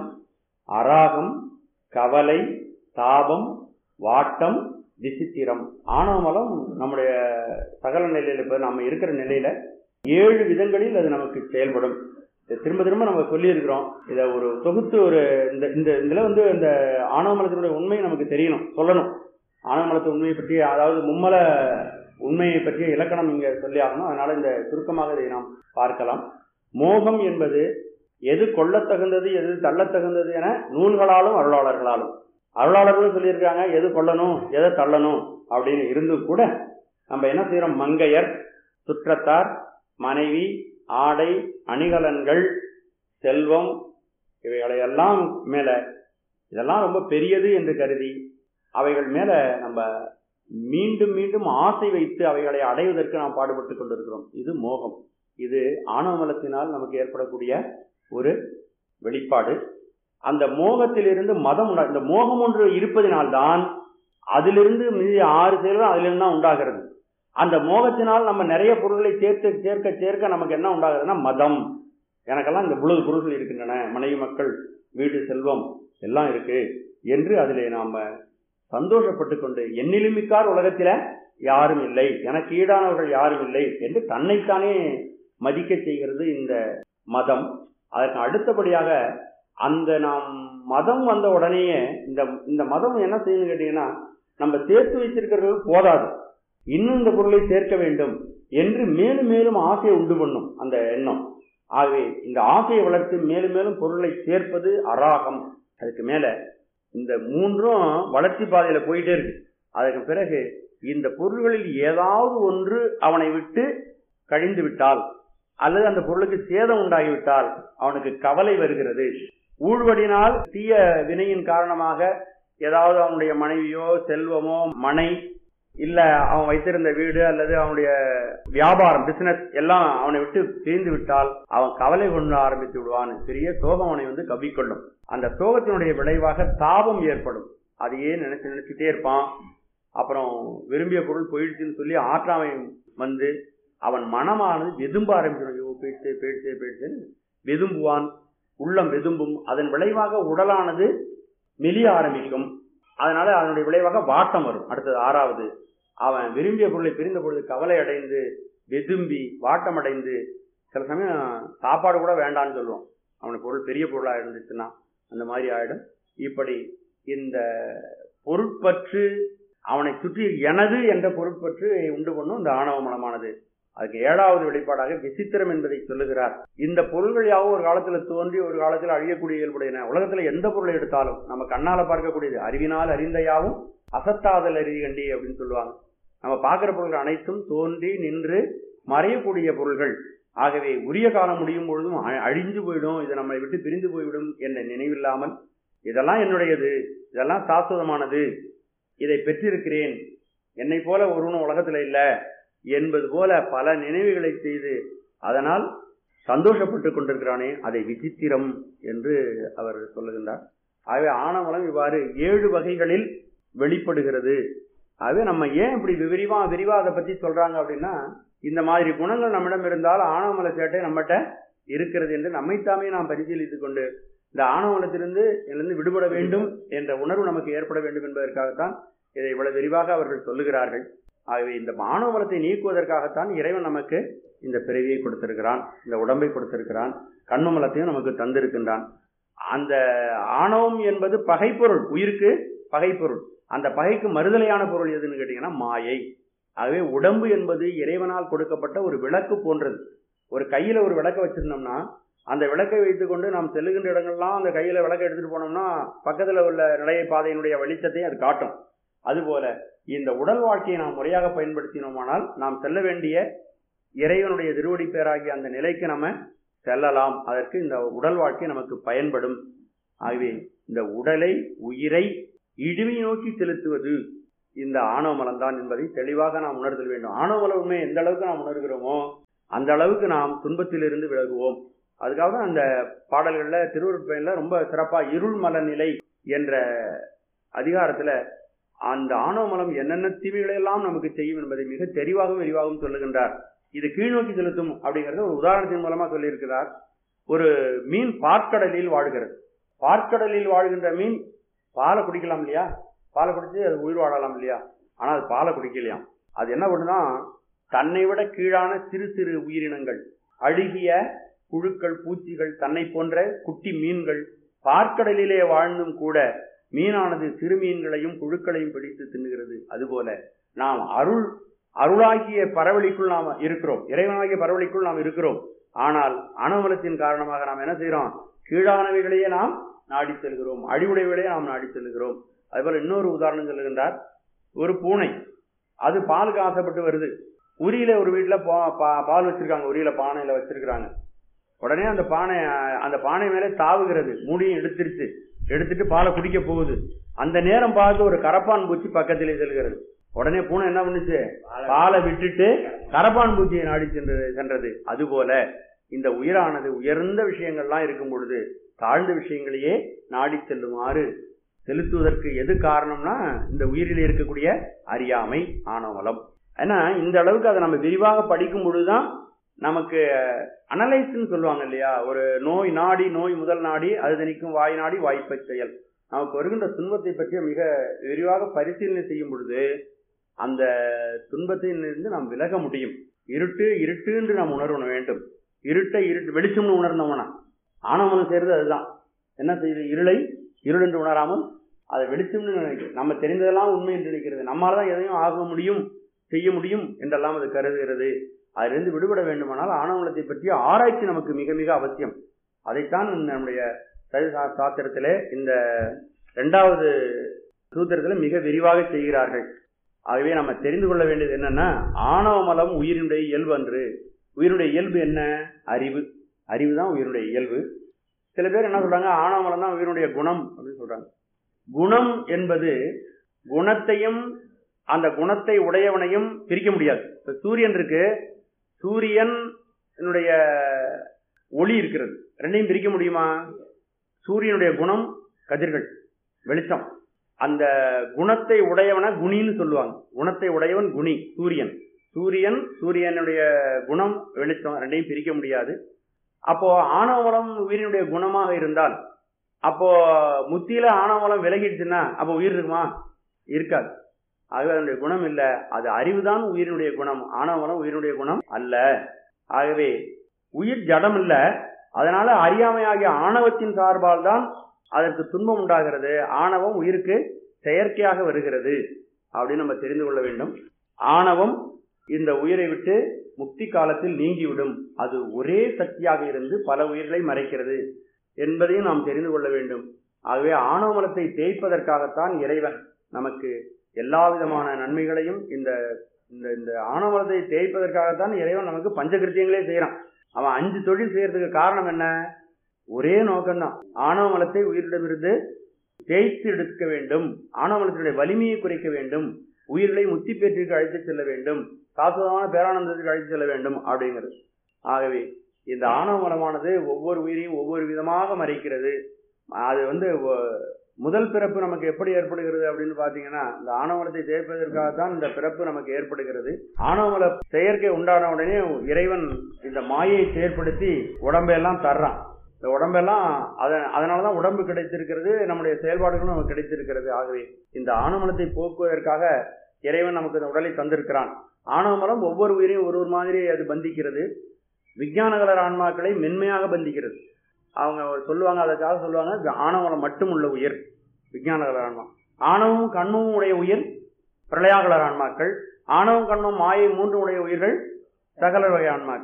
அராகம் கவலை தாபம் வாட்டம் விசித்திரம் ஆணவமலம் நம்முடைய சகல நிலையில இப்ப நம்ம இருக்கிற நிலையில ஏழு விதங்களில் அது நமக்கு செயல்படும் இதை திரும்ப திரும்ப நம்ம சொல்லியிருக்கிறோம் இதை ஒரு தொகுத்து ஒரு இந்த இந்த இதுல வந்து இந்த ஆணவமலத்தினுடைய உண்மை நமக்கு தெரியணும் சொல்லணும் ஆணவமலத்து உண்மையை பற்றி அதாவது மும்மல உண்மையை பற்றிய இலக்கணம் இங்க சொல்லி ஆகணும் அதனால இந்த சுருக்கமாக இதை நாம் பார்க்கலாம் மோகம் என்பது எது கொள்ளத் தகுந்தது எது தள்ளத் தகுந்தது என நூல்களாலும் அருளாளர்களாலும் அருளாளர்களும் சொல்லியிருக்காங்க எது கொள்ளணும் எதை தள்ளணும் அப்படின்னு இருந்தும் கூட நம்ம என்ன செய்யறோம் மங்கையர் சுற்றத்தார் மனைவி ஆடை அணிகலன்கள் செல்வம் இவைகளை எல்லாம் மேல இதெல்லாம் ரொம்ப பெரியது என்று கருதி அவைகள் மேல நம்ம மீண்டும் மீண்டும் ஆசை வைத்து அவைகளை அடைவதற்கு நாம் பாடுபட்டு கொண்டிருக்கிறோம் இது மோகம் இது ஆணவமலத்தினால் நமக்கு ஏற்படக்கூடிய ஒரு வெளிப்பாடு அந்த மோகத்திலிருந்து மதம் உண்டா இந்த மோகம் ஒன்று இருப்பதினால்தான் அதிலிருந்து மீதி ஆறு செயல்கள் அதிலிருந்து தான் உண்டாகிறது அந்த மோகத்தினால் நம்ம நிறைய பொருட்களை சேர்த்து சேர்க்க சேர்க்க நமக்கு என்ன உண்டாகுதுன்னா மதம் எனக்கெல்லாம் இந்த புழுது பொருட்கள் இருக்கின்றன மனைவி மக்கள் வீடு செல்வம் எல்லாம் இருக்கு என்று அதிலே நாம சந்தோஷப்பட்டு கொண்டு எண்ணிலுமிக்கார் உலகத்தில யாரும் இல்லை எனக்கு ஈடானவர்கள் யாரும் இல்லை என்று தன்னைத்தானே மதிக்க செய்கிறது இந்த மதம் அதற்கு அடுத்தபடியாக அந்த நாம் மதம் வந்த உடனேயே இந்த இந்த மதம் என்ன செய்யணும் கேட்டீங்கன்னா நம்ம சேர்த்து வைத்திருக்கிறது போதாது இன்னும் இந்த பொருளை சேர்க்க வேண்டும் என்று மேலும் மேலும் ஆசையை உண்டு பண்ணும் அந்த எண்ணம் ஆகவே இந்த ஆசையை வளர்த்து மேலும் மேலும் பொருளை சேர்ப்பது அராகம் அதுக்கு மேல இந்த மூன்றும் வளர்ச்சி பாதையில போயிட்டே இருக்கு அதுக்கு பிறகு இந்த பொருள்களில் ஏதாவது ஒன்று அவனை விட்டு கழிந்து விட்டால் அல்லது அந்த பொருளுக்கு சேதம் உண்டாகிவிட்டால் அவனுக்கு கவலை வருகிறது ஊழ்வடினால் தீய வினையின் காரணமாக ஏதாவது அவனுடைய மனைவியோ செல்வமோ மனை இல்ல அவன் வைத்திருந்த வீடு அல்லது அவனுடைய வியாபாரம் பிசினஸ் எல்லாம் அவனை விட்டு பிரிந்து விட்டால் அவன் கவலை கொண்டு ஆரம்பித்து விடுவான் பெரிய சோகம் அவனை வந்து கவ்விக்கொள்ளும் அந்த சோகத்தினுடைய விளைவாக தாபம் ஏற்படும் அதையே நினைச்சு நினைச்சுட்டே இருப்பான் அப்புறம் விரும்பிய பொருள் போயிடுச்சுன்னு சொல்லி ஆற்றாமை வந்து அவன் மனமானது வெதும்ப ஆரம்பிச்சிடும் ஐயோ போயிடுச்சு போயிடுச்சு போயிடுச்சுன்னு வெதும்புவான் உள்ளம் வெதும்பும் அதன் விளைவாக உடலானது மெலிய ஆரம்பிக்கும் அதனால அதனுடைய விளைவாக வாட்டம் வரும் அடுத்தது ஆறாவது அவன் விரும்பிய பொருளை பிரிந்த பொழுது கவலை அடைந்து வெதும்பி வாட்டம் அடைந்து சில சமயம் சாப்பாடு கூட வேண்டான்னு சொல்லுவோம் அவனுக்கு பொருள் பெரிய பொருளா இருந்துச்சுன்னா அந்த மாதிரி ஆயிடும் இப்படி இந்த பொருட்பற்று அவனை சுற்றி எனது என்ற பொருட்பற்று உண்டு பண்ணும் இந்த ஆணவ மனமானது அதுக்கு ஏழாவது வெளிப்பாடாக விசித்திரம் என்பதை சொல்லுகிறார் இந்த பொருள்கள் யாவும் ஒரு காலத்துல தோன்றி ஒரு காலத்தில் அழியக்கூடிய இயல்புடையன உலகத்துல எந்த பொருளை எடுத்தாலும் நம்ம கண்ணால பார்க்கக்கூடியது அறிவினால் அறிந்த யாவும் அசத்தாதல் அறிகண்டி அப்படின்னு சொல்லுவாங்க நம்ம பார்க்கிற பொருள்கள் அனைத்தும் தோன்றி நின்று மறையக்கூடிய பொருள்கள் ஆகவே உரிய காலம் முடியும் பொழுதும் அ- அழிஞ்சு போயிடும் இது நம்மளை விட்டு பிரிந்து போய்விடும் என்ற நினைவில்லாமல் இதெல்லாம் என்னுடையது இதெல்லாம் சாஸ்வதமானது இதை பெற்றிருக்கிறேன் என்னை போல ஒருவனும் உலகத்துல இல்ல என்பது போல பல நினைவுகளை செய்து அதனால் சந்தோஷப்பட்டு கொண்டிருக்கிறானே அதை விசித்திரம் என்று அவர் சொல்லுகின்றார் ஆகவே ஆணவலம் இவ்வாறு ஏழு வகைகளில் வெளிப்படுகிறது ஆகவே நம்ம ஏன் இப்படி விரிவா விரிவா அதை பத்தி சொல்றாங்க அப்படின்னா இந்த மாதிரி குணங்கள் நம்மிடம் இருந்தால் ஆணவமல சேட்டை நம்மகிட்ட இருக்கிறது என்று நம்மைத்தாமே நாம் பரிசீலித்துக் கொண்டு இந்த ஆணவமலத்திலிருந்து இதிலிருந்து விடுபட வேண்டும் என்ற உணர்வு நமக்கு ஏற்பட வேண்டும் என்பதற்காகத்தான் இதை இவ்வளவு விரிவாக அவர்கள் சொல்லுகிறார்கள் ஆகவே இந்த ஆணவமலத்தை நீக்குவதற்காகத்தான் இறைவன் நமக்கு இந்த பிறவியை கொடுத்திருக்கிறான் இந்த உடம்பை கொடுத்திருக்கிறான் கண்மமலத்தையும் நமக்கு தந்திருக்கின்றான் அந்த ஆணவம் என்பது பகைப்பொருள் உயிருக்கு பகைப்பொருள் அந்த பகைக்கு மறுதலையான பொருள் எதுன்னு கேட்டீங்கன்னா மாயை ஆகவே உடம்பு என்பது இறைவனால் கொடுக்கப்பட்ட ஒரு விளக்கு போன்றது ஒரு கையில ஒரு விளக்க வச்சிருந்தோம்னா அந்த விளக்கை வைத்துக்கொண்டு நாம் செல்லுகின்ற இடங்கள்லாம் அந்த கையில விளக்கை எடுத்துட்டு போனோம்னா பக்கத்துல உள்ள நிலைய பாதையினுடைய வெளிச்சத்தையும் அது காட்டும் அதுபோல இந்த உடல் வாழ்க்கையை நாம் முறையாக பயன்படுத்தினோமானால் நாம் செல்ல வேண்டிய இறைவனுடைய திருவடி பேராகிய அந்த நிலைக்கு நம்ம செல்லலாம் அதற்கு இந்த உடல் வாழ்க்கை நமக்கு பயன்படும் ஆகவே இந்த உடலை உயிரை இழிவை நோக்கி செலுத்துவது இந்த ஆணவமலம் தான் என்பதை தெளிவாக நாம் உணர்தல் வேண்டும் ஆணவமல உண்மை எந்த அளவுக்கு நாம் உணர்கிறோமோ அந்த அளவுக்கு நாம் துன்பத்திலிருந்து விலகுவோம் அதுக்காக தான் அந்த பாடல்கள்ல திருவருட்பயன்ல ரொம்ப சிறப்பா இருள்மல நிலை என்ற அதிகாரத்துல அந்த ஆணவமலம் என்னென்ன தீமைகளை எல்லாம் நமக்கு செய்யும் என்பதை மிக தெளிவாகவும் விரிவாகவும் சொல்லுகின்றார் இது கீழ்நோக்கி செலுத்தும் அப்படிங்கறத ஒரு உதாரணத்தின் மூலமா சொல்லியிருக்கிறார் ஒரு மீன் பார்க்கடலில் வாழ்கிறது பார்க்கடலில் வாழ்கின்ற மீன் பாலை குடிக்கலாம் இல்லையா பாலை குடிச்சு அது உயிர் வாழலாம் இல்லையா ஆனா அது பாலை குடிக்கலையாம் அது என்ன பண்ணுனா தன்னை விட கீழான சிறு சிறு உயிரினங்கள் அழுகிய புழுக்கள் பூச்சிகள் தன்னை போன்ற குட்டி மீன்கள் பார்க்கடலிலே வாழ்ந்தும் கூட மீனானது சிறு மீன்களையும் புழுக்களையும் பிடித்து தின்னுகிறது அதுபோல நாம் அருள் அருளாகிய பரவலிக்குள் நாம் இருக்கிறோம் இறைவனாகிய பரவலிக்குள் நாம் இருக்கிறோம் ஆனால் அணுமலத்தின் காரணமாக நாம் என்ன செய்யறோம் கீழானவைகளையே நாம் நாடி செல்கிறோம் அடிவுடையவைகளையே நாம் நாடி செல்கிறோம் அதுபோல இன்னொரு உதாரணம் சொல்லுகின்றார் ஒரு பூனை அது பாலுக்கு ஆசைப்பட்டு வருது உரியில ஒரு வீட்டுல பா- பா- பால் வச்சிருக்காங்க உரியில பானையில வச்சிருக்காங்க உடனே அந்த பானை அந்த பானை மேலே தாவுகிறது மூடியும் எடுத்துருச்சு எடுத்துட்டு பாலை குடிக்க போகுது அந்த நேரம் பார்த்து ஒரு கரப்பான் பூச்சி பக்கத்திலே செல்கிறது உடனே பூனை என்ன பண்ணுச்சு பாலை விட்டுட்டு கரப்பான் பூச்சியை நாடி சென்றது சென்றது அதுபோல இந்த உயிரானது உயர்ந்த விஷயங்கள்லாம் இருக்கும் பொழுது தாழ்ந்த விஷயங்களையே நாடி செல்லுமாறு செலுத்துவதற்கு எது காரணம்னா இந்த உயிரில் இருக்கக்கூடிய அறியாமை ஆணவலம் ஏன்னா இந்த அளவுக்கு அதை நம்ம விரிவாக படிக்கும் பொழுதுதான் நமக்கு அனலைஸ்ன்னு சொல்லுவாங்க இல்லையா ஒரு நோய் நாடி நோய் முதல் நாடி அது திணிக்கும் வாய் நாடி வாய்ப்பை செயல் நமக்கு வருகின்ற துன்பத்தை பற்றி மிக விரிவாக பரிசீலனை செய்யும் பொழுது அந்த துன்பத்திலிருந்து நாம் விலக முடியும் இருட்டு இருட்டு என்று நாம் உணர வேண்டும் இருட்டை இருட்டு வெளிச்சம்னு உணர்ந்தோம்னா ஆணவம் செய்யறது அதுதான் என்ன செய்யுது இருளை இருள் என்று உணராமல் அதை வெளிச்சம்னு நினைக்கிறது நம்ம தெரிந்ததெல்லாம் உண்மை என்று நினைக்கிறது நம்மால தான் எதையும் ஆக முடியும் செய்ய முடியும் என்றெல்லாம் அது கருதுகிறது அதிலிருந்து விடுபட வேண்டுமானால் ஆணவலத்தை பற்றிய ஆராய்ச்சி நமக்கு மிக மிக அவசியம் அதைத்தான் நம்முடைய சைவ சா- சாஸ்திரத்திலே இந்த இரண்டாவது சூத்திரத்தில் மிக விரிவாக செய்கிறார்கள் ஆகவே நம்ம தெரிந்து கொள்ள வேண்டியது என்னன்னா ஆணவ மலம் உயிரினுடைய இயல்பு அன்று உயிருடைய இயல்பு என்ன அறிவு அறிவு தான் உயிருடைய இயல்பு சில பேர் என்ன சொல்றாங்க ஆணவ மலம் தான் உயிருடைய குணம் அப்படின்னு சொல்றாங்க குணம் என்பது குணத்தையும் அந்த குணத்தை உடையவனையும் பிரிக்க முடியாது இப்ப சூரியன் இருக்கு சூரியன் ஒளி இருக்கிறது ரெண்டையும் பிரிக்க முடியுமா சூரியனுடைய குணம் கதிர்கள் வெளிச்சம் அந்த குணத்தை உடையவன குணின்னு சொல்லுவாங்க குணத்தை உடையவன் குணி சூரியன் சூரியன் சூரியனுடைய குணம் வெளிச்சம் ரெண்டையும் பிரிக்க முடியாது அப்போ ஆணவலம் உயிரினுடைய குணமாக இருந்தால் அப்போ முத்தியில ஆணவலம் விலகிடுச்சுன்னா அப்போ உயிர் இருக்குமா இருக்காது ஆகவே அதனுடைய குணம் இல்லை அது அறிவுதான் உயிரினுடைய குணம் ஆணவலம் உயிரினுடைய குணம் அல்ல ஆகவே உயிர் ஜடம் இல்ல அதனால அறியாமையாகிய ஆணவத்தின் சார்பால் தான் அதற்கு துன்பம் உண்டாகிறது ஆணவம் உயிருக்கு செயற்கையாக வருகிறது அப்படின்னு நம்ம தெரிந்து கொள்ள வேண்டும் ஆணவம் இந்த உயிரை விட்டு முக்தி காலத்தில் நீங்கிவிடும் அது ஒரே சக்தியாக இருந்து பல உயிர்களை மறைக்கிறது என்பதையும் நாம் தெரிந்து கொள்ள வேண்டும் ஆகவே ஆணவமலத்தை தேய்ப்பதற்காகத்தான் இறைவன் நமக்கு எல்லா விதமான நன்மைகளையும் இந்த இந்த இந்த ஆணவமலத்தை தேய்ப்பதற்காகத்தான் இறைவன் நமக்கு பஞ்சகிருத்தியங்களே செய்யறான் அவன் அஞ்சு தொழில் செய்யறதுக்கு காரணம் என்ன ஒரே நோக்கம்தான் ஆணவ மலத்தை உயிரிடமிருந்து தேய்த்து எடுக்க வேண்டும் ஆணவ மலத்தினுடைய வலிமையை குறைக்க வேண்டும் உயிர்களை முத்தி பேற்றிற்கு அழைத்து செல்ல வேண்டும் சாஸ்வதமான பேரானந்தத்துக்கு அழைத்து செல்ல வேண்டும் அப்படிங்கிறது ஆகவே இந்த ஆணவ மலமானது ஒவ்வொரு உயிரையும் ஒவ்வொரு விதமாக மறைக்கிறது அது வந்து ஒ- முதல் பிறப்பு நமக்கு எப்படி ஏற்படுகிறது அப்படின்னு பாத்தீங்கன்னா இந்த ஆணவமலத்தை தேய்ப்பதற்காகத்தான் இந்த பிறப்பு நமக்கு ஏற்படுகிறது ஆணவமல செயற்கை உண்டான உடனே இறைவன் இந்த மாயையை செயற்படுத்தி உடம்பெல்லாம் தர்றான் இந்த உடம்பெல்லாம் அதன் அதனாலதான் உடம்பு கிடைத்திருக்கிறது நம்முடைய செயல்பாடுகளும் நமக்கு கிடைத்திருக்கிறது ஆகவே இந்த ஆணவமலத்தை போக்குவதற்காக இறைவன் நமக்கு இந்த உடலை தந்திருக்கிறான் ஆணவமலம் ஒவ்வொரு உயிரையும் ஒரு ஒரு மாதிரி அது பந்திக்கிறது விஞ்ஞானகலர் ஆன்மாக்களை மென்மையாக பந்திக்கிறது அவங்க சொல்லுவாங்க அதற்காக சொல்லுவாங்க இது ஆணவலம் மட்டும் உள்ள உயிர் விஞ்ஞானகலர் ஆன்மா ஆணவமும் கண்மமும் உடைய உயிர் பிரளயாகலர் ஆன்மாக்கள் ஆணவம் கண்மம் மாயை மூன்று உடைய உயிர்கள் சகல வகை ஆன்மாக்கள்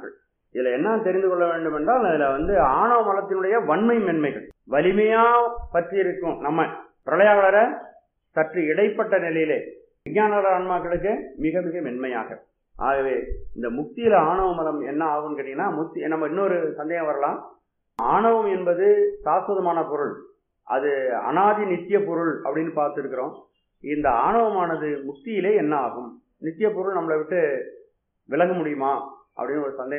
இதுல என்ன தெரிந்து கொள்ள வேண்டும் என்றால் அதுல வந்து ஆணவ மலத்தினுடைய வன்மை மென்மைகள் வலிமையா பற்றி இருக்கும் நம்ம பிரளயாவளர சற்று இடைப்பட்ட நிலையிலே விஞ்ஞான ஆன்மாக்களுக்கு மிக மிக மென்மையாக ஆகவே இந்த முக்தியில ஆணவ மலம் என்ன ஆகும்னு கேட்டீங்கன்னா முக்தி நம்ம இன்னொரு சந்தேகம் வரலாம் ஆணவம் என்பது சாஸ்வதமான பொருள் அது அனாதி நித்திய பொருள் அப்படின்னு பார்த்துருக்கிறோம் இந்த ஆணவமானது முக்தியிலே என்ன ஆகும் நித்திய பொருள் நம்மளை விட்டு விலக முடியுமா அப்படின்னு ஒரு சந்தேகம்